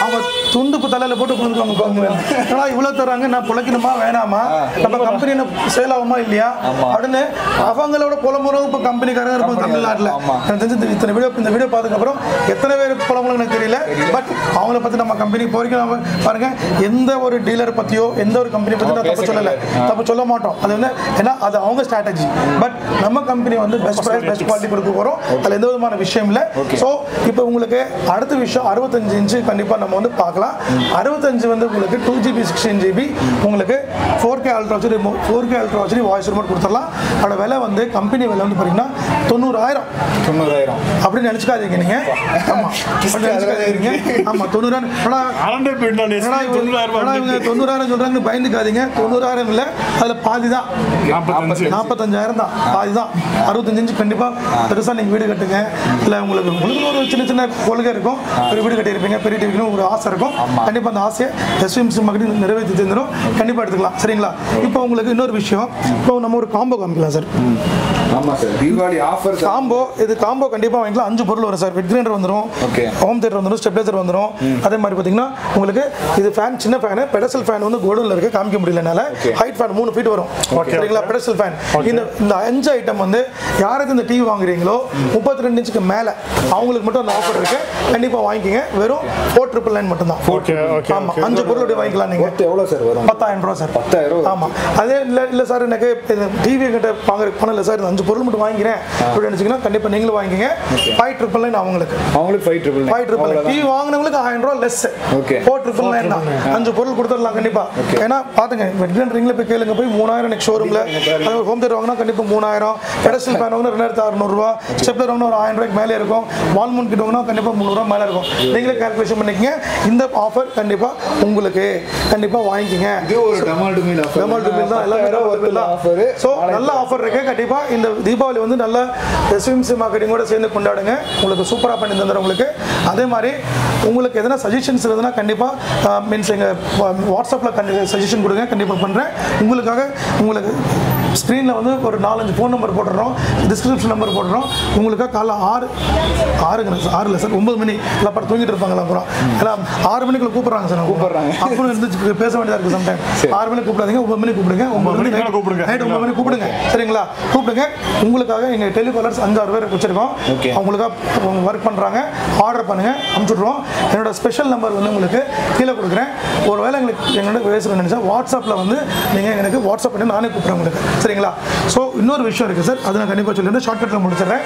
துண்டு தலையில போட்டு கொடுத்துருவாங்க பாருங்க ஏன்னா இவ்வளவு தராங்க நான் பிழைக்கணுமா வேணாமா நம்ம கம்பெனி சேல் ஆகுமா இல்லையா அப்படின்னு அவங்களோட புலம்புறவங்க இப்போ கம்பெனிக்காரங்க இருப்பாங்க தமிழ்நாட்டில் ஆமா. எனக்கு தெரிஞ்சு இந்த- இத்தனை வீடியோ இந்த வீடியோ பார்த்ததுக்கப்புறம் எத்தனை பேர் புலம்புறாங்க எனக்கு தெரியல பட் அவங்கள பற்றி நம்ம கம்பெனி போறீங்க நம்ம பாருங்க எந்த ஒரு டீலர் பற்றியோ எந்த ஒரு கம்பெனி பற்றி நான் தப்பு சொல்லலை தப்பு சொல்ல மாட்டோம் அது வந்து ஏன்னா அது அவங்க ஸ்ட்ராட்டஜி பட் நம்ம கம்பெனி வந்து பெஸ்ட் ப்ரைஸ் பெஸ்ட் குவாலிட்டி கொடுக்க போகிறோம் அதில் எந்த விதமான விஷயம் இல்லை ஸோ இப்போ உங்களுக்கு அடுத்த விஷயம் அறுபத்தஞ்சு இன்ச்சு கண்டிப்பாக நம்ம வந்து பார்க்கலாம் அறுபத்தஞ்சு வந்து உங்களுக்கு டூ ஜிபி சிக்ஸ்டீன் ஜிபி உங்களுக்கு ஃபோர் கே அல்ட்ரா வச்சு ஃபோர் கே அல்ட்ரா வச்சு வாய்ஸ் ரிமோட் கொடுத்துடலாம் அதோட விலை வந்து கம்பெனி விலை வந்து பார்த்தீங்கன்னா தொண்ணூறாயிரம் தொண்ணூறாயிரம் அப்படின்னு நினச்சிக்காதீங்க நீங்கள் ஆமாம் அப்படி நினச்சிக்காதீங்க ஆமாம் தொண்ணூறாயிரம் ஆனால் அரண்டை போயிட்டு நான் ஏன்னா இவங்க- தொண்ணூறாயிரம் ஏன்னா இவங்க தொண்ணூறாயிரம் சொல்றாங்கன்னு பயந்துக்காதீங்க தொண்ணூறாயிரம் இல்லை அதில் பாதி தான் நாற்பத்தஞ்சு நாற்பத்தஞ்சாயிரம் தான் பாதி தான் அறுபத்தஞ்சு இன்ச்சு கண்டிப்பாக பெருசாக நீங்கள் வீடு கட்டுங்க இல்லை உங்களுக்கு உங்களுக்கு ஒரு சின்ன சின்ன கொள்கை இருக்கும் ஒரு வீடு கட்டியிருப்பீங்க பெரிய டிவிக்கணும் ஒரு ஆசை இருக்கும் கண்டிப்பாக அந்த ஆசையை எஸ்விஎம்சி மக்கள் நிறைவேற்றி தந்துடும் கண்டிப்பாக எடுத்துக்கலாம் சரிங்களா இப்போ உங்களுக்கு இன்னொரு விஷயம் இப்போ நம்ம ஒரு காம்போ காமிக்கலாம் சார் ஆமா சார் தீபாவளி ஆஃபர் காம்போ இது காம்போ கண்டிப்பாக வாங்கிக்கலாம் அஞ்சு பொருள் வரும் சார் வெட் கிரைண்டர் வந்துடும் Okay. ஹோம் தேட்டர் வந்துடும் ஸ்டெப்லைசர் வந்துடும் அதே மாதிரி பார்த்தீங்கன்னா உங்களுக்கு இது ஃபேன் சின்ன ஃபேனு பெடசல் ஃபேன் வந்து கோடனில் இருக்கு காமிக்க முடியலனால ஹைட் ஃபேன் மூணு ஃபீட் வரும் சரிங்களா பெடசல் ஃபேன் இந்த இந்த அஞ்சு ஐட்டம் வந்து யாருக்கு இந்த டிவி வாங்குறீங்களோ முப்பத்தி ரெண்டு இன்ச்சுக்கு மேலே அவங்களுக்கு மட்டும் அந்த ஆஃபர் இருக்கு கண்டிப்பாக வாங்கிக்கங்க வெறும் ஃபோர் ட்ரிபிள் நைன் மட்டும் தான் ஓகே ஓகே ஆமாம் அஞ்சு பொருள் அப்படி வாங்கிக்கலாம் நீங்கள் ஒர்த் எவ்வளோ சார் வரும் பத்தாயிரம் ரூபா சார் பத்தாயிரம் ரூபா. ஆமாம் அதே இல்லை இல்லை சார் எனக்கு டிவி கிட்ட வாங்குற பணம் இல்லை சார் இந்த அஞ்சு பொருள் மட்டும் வாங்கிக்கிறேன் அப்படின்னு நினச்சிங்கன்னா கண்டிப்பாக நீங்களும் வாங்கிக்கங்க ஃபைவ் ட்ரிபிள் நைன் அவங்களுக்கு அவங்களுக்கு five triple five triple nine TV வாங்கினவங்களுக்கு ஆயிரம் ரூபா less Okay. Four triple nine தான் அஞ்சு பொருள் கொடுத்துடலாம் கண்டிப்பா ஏன்னா பாத்துங்க வெட்கன் ரிங்ல போய் கேளுங்க போய் மூணாயிரம் நெக்ஸ்ட் ஷோரூம்ல அது ஒரு ஹோம் தேட்டர் வாங்கினா கண்டிப்பா மூணாயிரம் பெடஸ்டல் ஃபேன் வாங்கினா ரெண்டாயிரத்தி அறுநூறுவா ஸ்டெப்லர் வாங்கினா ஒரு ஆயிரம் ரூபாய்க்கு மேலே இருக்கும் வால் மவுண்ட் கிட்ட வாங்கினா கண்டிப்பா முந்நூறுவா மேலே இருக்கும் நீங்களே கால்குலேஷன் பண்ணிக்கங்க இந்த ஆஃபர் கண்டிப்பா உங்களுக்கு கண்டிப்பா வாங்கிக்கங்க இது ஒரு டமால்டு மீல் ஆஃபர் பெருமாள் டுபில் தான் எல்லாமே ஒர்த்தில் ஆஃபர் ஸோ நல்ல ஆஃபர் இருக்கு கண்டிப்பா இந்த தீபாவளி வந்து நல்ல எஸ்விஎம்சி மார்க்கெட்டிங்கோட சேர்ந்து கொண்டாடுங்க உங்களுக்கு சூப்பராக பண்ணி தந்துடும் உங்களுக்கு அதே மாதிரி உங்களுக்கு எதனா சஜஷன்ஸ் இருந்ததுன்னா கண்டிப்பாக மீன்ஸ் எங்கள் வாட்ஸ்அப்பில் கண்டி சஜஷன் கொடுங்க கண்டிப்பாக பண்ணுறேன் உங்களுக்காக உங்களுக்கு ஸ்க்ரீனில் வந்து ஒரு நாலஞ்சு ஃபோன் நம்பர் போட்டுடுறோம் டிஸ்கிரிப்ஷன் நம்பர் போட்டுறோம் உங்களுக்காக காலைல ஆறு ஆறுங்க சார் ஆறு இல்லை சார் ஒன்பது மணி எல்லாம் படம் தூங்கிட்டு இருப்பாங்களா அப்புறம் எல்லாம் ஆறு மணிக்குள்ள கூப்பிட்றாங்க சார் கூப்பிடுறாங்க. அப்புறம் இருந்து பேச வேண்டியதா இருக்குது சம்டைம் ஆறு மணிக்கு கூப்பிடாதீங்க ஒன்பது மணிக்கு கூப்பிடுங்க ஒன்பது மணிக்கு மணி மேல கூப்பிடுங்க. நைட் ஒன்பது மணிக்கு கூப்பிடுங்க சரிங்களா கூப்பிடுங்க உங்களுக்காக எங்கள் டெலிகாலர்ஸ் அஞ்சாறு பேர் வச்சிருக்கோம் Okay. அவங்களுக்காக ஒர்க் பண்ணுறாங்க ஆர்டர் பண்ணுங்க அனுப்பிச்சுட்ருவோம் என்னோட ஸ்பெஷல் நம்பர் வந்து உங்களுக்கு கீழே கொடுக்குறேன் ஒருவேளை எங்களுக்கு எங்களோட பேசணும்னு நினச்சா வாட்ஸ்அப்பில் வந்து நீங்கள் எனக்கு வாட்ஸ்அப் பண்ணி நானே கூப்பிட்றேன் உங்களுக்கு சரிங்களா ஸோ இன்னொரு விஷயம் இருக்குது சார் அதை நான் கண்டிப்பாக சொல்லிடுறேன் ஷார்ட்கட்டில் முடிச்சிடுறேன்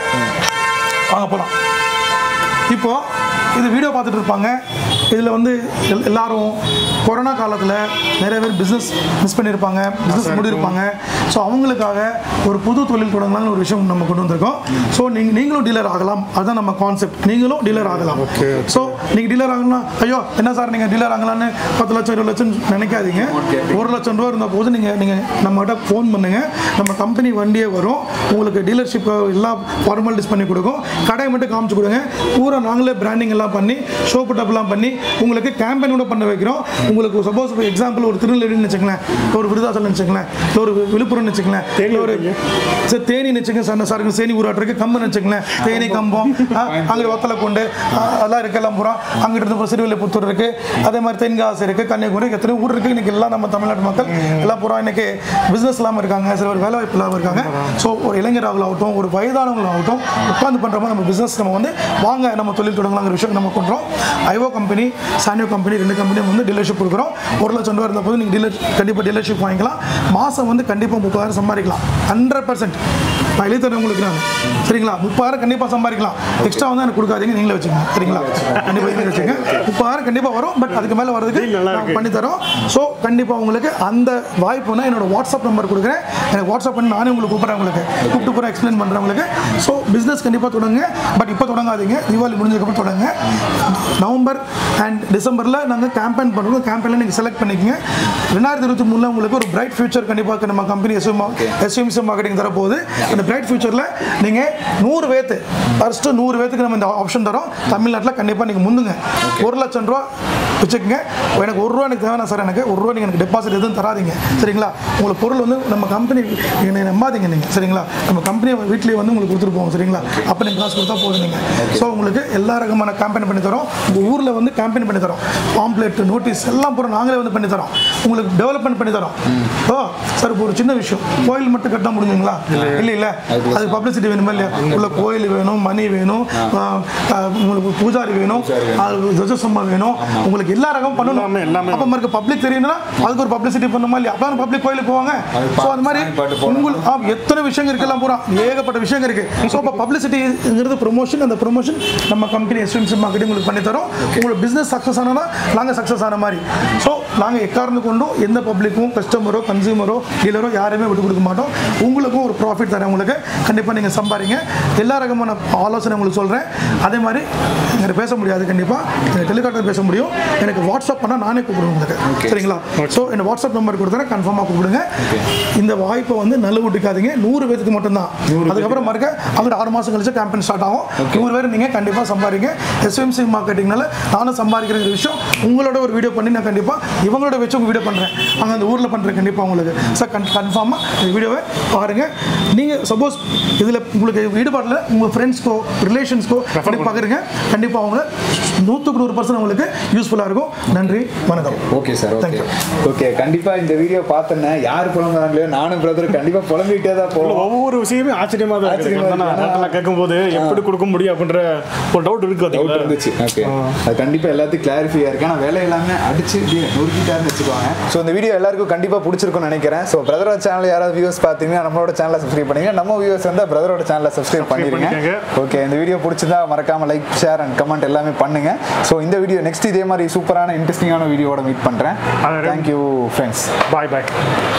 வாங்க போகலாம் இப்போ இது வீடியோ பார்த்துட்டு இருப்பாங்க இதில் வந்து எல்- எல்லாரும் கொரோனா காலத்தில் நிறைய பேர் பிஸ்னஸ் மிஸ் பண்ணியிருப்பாங்க பிஸ்னஸ் முடியிருப்பாங்க ஸோ அவங்களுக்காக ஒரு புது தொழில் தொடங்கலாம்னு ஒரு விஷயம் நம்ம கொண்டு வந்திருக்கோம் ஸோ நீங்கள் நீங்களும் டீலர் ஆகலாம் அதுதான் நம்ம கான்செப்ட் நீங்களும் டீலர் ஆகலாம் ஸோ நீங்கள் டீலர் ஆகணும்னா ஐயோ என்ன சார் நீங்கள் டீலர் ஆகலாம்னு பத்து லட்சம் இருபது லட்சம் நினைக்காதீங்க ஒரு லட்சம் ரூபா இருந்த போது நீங்கள் நீங்கள் நம்மகிட்ட ஃபோன் பண்ணுங்கள் நம்ம கம்பெனி வண்டியே வரும் உங்களுக்கு டீலர்ஷிப் எல்லாம் ஃபார்மாலிட்டிஸ் பண்ணி கொடுக்கும் கடையை மட்டும் காமிச்சு கொடுங்க பூரா நாங்களே பிராண்டிங் எல்லாம் பண்ணி ஷோ புட்டப்லாம் பண்ணி உங்களுக்கு கேம்பெயின் கூட பண்ண வைக்கிறோம் உங்களுக்கு சப்போஸ் இப்போ எக்ஸாம்பிள் ஒரு திருநெல்வேலின்னு வச்சுங்களேன் இல்லை ஒரு விருதாசலம் வச்சுங்களேன் இல்லை ஒரு விழுப்புரம்னு வச்சுங்களேன் இல்லை ஒரு சார் தேனி வச்சுங்க சார் சார் தேனி ஊராட்டுருக்கு கம்பன் வச்சுங்களேன் தேனி கம்பம் அங்கே ஒத்தலை கொண்டு அதெல்லாம் இருக்கு எல்லாம் பூரா அங்கிட்டு இருந்து சிறுவில்லிபுத்தூர் இருக்கு அதே மாதிரி தென்காசி இருக்கு கன்னியாகுமரி எத்தனை ஊர் இருக்கு இன்னைக்கு எல்லாம் நம்ம தமிழ்நாட்டு மக்கள் எல்லாம் பூரா இன்னைக்கு பிசினஸ் இல்லாமல் இருக்காங்க சில பேர் வேலை வாய்ப்பு இல்லாமல் இருக்காங்க ஸோ ஒரு இளைஞராகலாகட்டும் ஒரு வயதானவங்களாகட்டும் உட்காந்து பண்ணுற மாதிரி நம்ம பிசினஸ் நம்ம வந்து வாங்க நம்ம தொழில் தொடங்கலாங்கிற விஷயம் நம்ம பண்ணுறோம் ஐஓ கம்பெனி சானியோ கம்பெனி ரெண்டு கம்பெனியும் வந்து டீலர்ஷிப் கொடுக்குறோம் ஒரு லட்சம் ரூபா இருந்த போது நீங்கள் டீலர் கண்டிப்பாக டீலர்ஷிப் வாங்கிக்கலாம் மாதம் வந்து கண்டிப்பாக முப்பதாயிரம் சம்பாதிக்கலாம் ஹண்ட்ரட் பர்சன்ட் நான் எழுதி தரேன் உங்களுக்கு நான் சரிங்களா முப்பதாயிரம் கண்டிப்பாக சம்பாதிக்கலாம் எக்ஸ்ட்ரா வந்து எனக்கு கொடுக்காதீங்க நீங்களே வச்சுக்கோங்க சரிங்களா கண்டிப்பாக நீங்களே வச்சுக்கோங்க முப்பதாயிரம் கண்டிப்பாக வரும் பட் அதுக்கு மேலே வரதுக்கு நல்லா நான் இருக்கு. பண்ணி தரோம் ஸோ கண்டிப்பாக உங்களுக்கு அந்த வாய்ப்புனா என்னோட வாட்ஸ்அப் நம்பர் கொடுக்குறேன் எனக்கு வாட்ஸ்அப் பண்ணி நானே உங்களுக்கு கூப்பிட்றேன் உங்களுக்கு கூப்பிட்டு பூரா எக்ஸ்பிளைன் பண்ணுறேன் உங்களுக்கு ஸோ பிஸ்னஸ் கண்டிப்பாக தொடங்க பட் இப்போ தொடங்காதீங்க தீபாவளி முடிஞ்சதுக்கப்புறம் தொடங்க நவம்பர் அண்ட் டிசம்பரில் நாங்கள் கேம்பெயின் பண்ணுறோம் கேம்பெயினில் நீங்கள் செலக்ட் பண்ணிக்கங்க ரெண்டாயிரத்தி இருபத்தி மூணில் உங்களுக்கு ஒரு பிரைட் ஃபியூச்சர் கண்டிப்பாக நம்ம கம்பெனி எஸ்எம் எஸ்எம்சி மார்க்கெட்டிங் தரப்போகுது அந்த பிரைட் ஃபியூச்சரில் நீங்கள் நூறு பேத்து ஃபஸ்ட்டு நூறு பேத்துக்கு நம்ம இந்த ஆப்ஷன் தரோம் தமிழ்நாட்டில் கண்டிப்பாக நீங்கள் முந்துங்க ஒரு லட்சம் ரூபா வச்சுக்கோங்க எனக்கு ஒரு ரூபா எனக்கு தேவையான சார் எனக்கு ஒரு ரூபா நீங்கள் எனக்கு டெபாசிட் எதுவும் தராதீங்க சரிங்களா உங்களுக்கு பொருள் வந்து நம்ம கம்பெனி என்னை நம்பாதீங்க நீங்கள் சரிங்களா நம்ம கம்பெனி வீட்லேயே வந்து உங்களுக்கு கொடுத்துட்டு போவோம் சரிங்களா அப்போ நீங்கள் காசு கொடுத்தா போதும் நீங்கள் ஸோ உங்களுக்கு எல்லா ரகமான கேம்பெயின் பண்ணி தரோம் உங்கள் ஊரில் வந்து கேம்பெயின் பண்ணி தரோம் பாம்ப்ளெட் நோட்டீஸ் எல்லாம் பூரா நாங்களே வந்து பண்ணி தரோம் உங்களுக்கு டெவலப்மெண்ட் பண்ணி தரோம் ஓ சார் இப்போ ஒரு சின்ன விஷயம் கோயில் மட்டும் கட்ட முடிஞ்சுங்களா இல்லை இல்லை அது பப்ளிசிட்டி வேணுமா இல்லையா உள்ள கோயில் வேணும் மணி வேணும் ஆ, ஆ, உங்களுக்கு பூஜாரி வேணும் துவஜசம்மா வேணும் உங்களுக்கு எல்லா ரகமும் பண்ணணும் எல்லாமே, எல்லாமே. அப்போ மாதிரி பப்ளிக் தெரியணும்னா அதுக்கு ஒரு பப்ளிசிட்டி பண்ணணுமா இல்லையா அப்போ பப்ளிக் கோயிலுக்கு போவாங்க அது ஸோ அது மாதிரி சாமி பாட்டு போடணும். உங்களுக்கு ஆ, எத்தனை விஷயங்கள் இருக்கலாம் பூரா ஏகப்பட்ட விஷயங்கள் இருக்கு ஸோ இப்போ பப்ளிசிட்டிங்கிறது ப்ரொமோஷன் அந்த ப்ரொமோஷன் நம்ம கம்பெனி எஸ்எம்சி மார்க்கெட்டிங் உங்களுக்கு பண்ணி தரோம் உங்களுக்கு பிஸ்னஸ் சக்ஸஸ் ஆனால் நாங்கள் சக்ஸஸ் ஆன மாதிரி ஸோ நாங்கள் எக்காரணம் கொண்டும் எந்த பப்ளிக்கும் கஸ்டமரோ கன்சியூமரோ டீலரோ யாரையுமே விட்டு கொடுக்க மாட்டோம் உங்களுக்கும் ஒரு ப்ராஃபிட் தரேன் உங்களுக்கு கண்டிப்பாக நீங்கள் சம்பாதிங்க எல்லா ரகமான ஆலோசனை உங்களுக்கு சொல்கிறேன் அதே மாதிரி எனக்கு பேச முடியாது கண்டிப்பாக எனக்கு டெலிகாட்டர் பேச முடியும் எனக்கு வாட்ஸ்அப் பண்ணால் நானே கூப்பிடுவேன் உங்களுக்கு சரிங்களா ஸோ என்ன வாட்ஸ்அப் நம்பர் கொடுத்தேன் கன்ஃபார்மாக கூப்பிடுங்க இந்த வாய்ப்பை வந்து நல்ல விட்டுக்காதீங்க நூறு பேருக்கு மட்டும்தான் அதுக்கப்புறம் மறுக்க அங்கிட்ட ஆறு மாதம் கழிச்சு கேம்பெயின் ஸ்டார்ட் ஆகும் நூறு பேர் நீங்கள் கண்டிப்பாக சம்பாதிங்க எஸ்எம்சி மார்க்கெட்டிங்னால நானும் சம்பாதிக்கிற விஷயம் உங்களோட ஒரு வீடியோ பண்ணி நான் கண்டிப்பாக இவங்களோட வச்சு உங்கள் வீடியோ பண்ணுறேன் அங்கே அந்த ஊரில் பண்ணுறேன் கண்டிப்பாக உங்களுக்கு சார் கன் கன்ஃபார்மாக இந்த வீடியோவை பாருங்கள் நீங்கள் சப்போஸ் இதில் உங்களுக்கு ஈடுபாடில் உங்கள் ஃப்ரெண்ட்ஸ்க்கோ ரிலேஷன்ஸ்க்கோ அப்படி பார்க்குறீங்க கண்டிப்பாக அவங்க நூற்றுக்கு நூறு பர்சன்ட் உங்களுக்கு யூஸ்ஃபுல்லாக இருக்கும் நன்றி வணக்கம் okay sir Thank okay you. Okay கண்டிப்பா இந்த வீடியோ பார்த்தேன்னா யார் புலம்புறாங்களோ நானும் பிரதர் கண்டிப்பா புலம்பிட்டே தான் போவோம் ஒவ்வொரு விஷயமே ஆச்சரியமா தான் ஆச்சரியமா இருக்கு இருக்கு. ரேட்டெல்லாம் கேட்கும்போது எப்படி கொடுக்க முடியும் அப்படின்ற ஒரு டவுட் இருக்கு டவுட் பாத்தீங்களா? இருந்துச்சு ஓகே அது கண்டிப்பா எல்லாத்துக்கும் கிளாரிஃபையா இருக்கு ஆனால் வேலை எல்லாமே அடிச்சு இப்படியே நொறுக்கிட்டாருன்னு வச்சுக்கோங்க ஸோ இந்த வீடியோ எல்லாருக்கும் கண்டிப்பா பிடிச்சிருக்கும்னு நினைக்கிறேன் ஸோ பிரதரோட சேனல் யாராவது வியூஸ் பார்த்தீங்கன்னா நம்மளோட சேனலை சப்ஸ்கிரைப் பண்ணுங்க நம்ம வியூஸ் வந்து பிரதரோட சேனலை சப்ஸ்கிரைப் பண்ணிருங்க பண்ணிக்கங்க. ஓகே இந்த வீடியோ பிடிச்சிருந்தா மறக்காம லைக் ஷேர் அண்ட் கமெண்ட் எல்லாமே பண்ணுங்க ஸோ இந்த வீடியோ நெக்ஸ்ட் இதே மாதிரி சூப்பரான இன்ட்ரெஸ்டிங்கான வீடியோட மீட் பண்றேன் அது ரெண்டு- தேங்க்யூ ஃப்ரெண்ட்ஸ் பாய் பாய்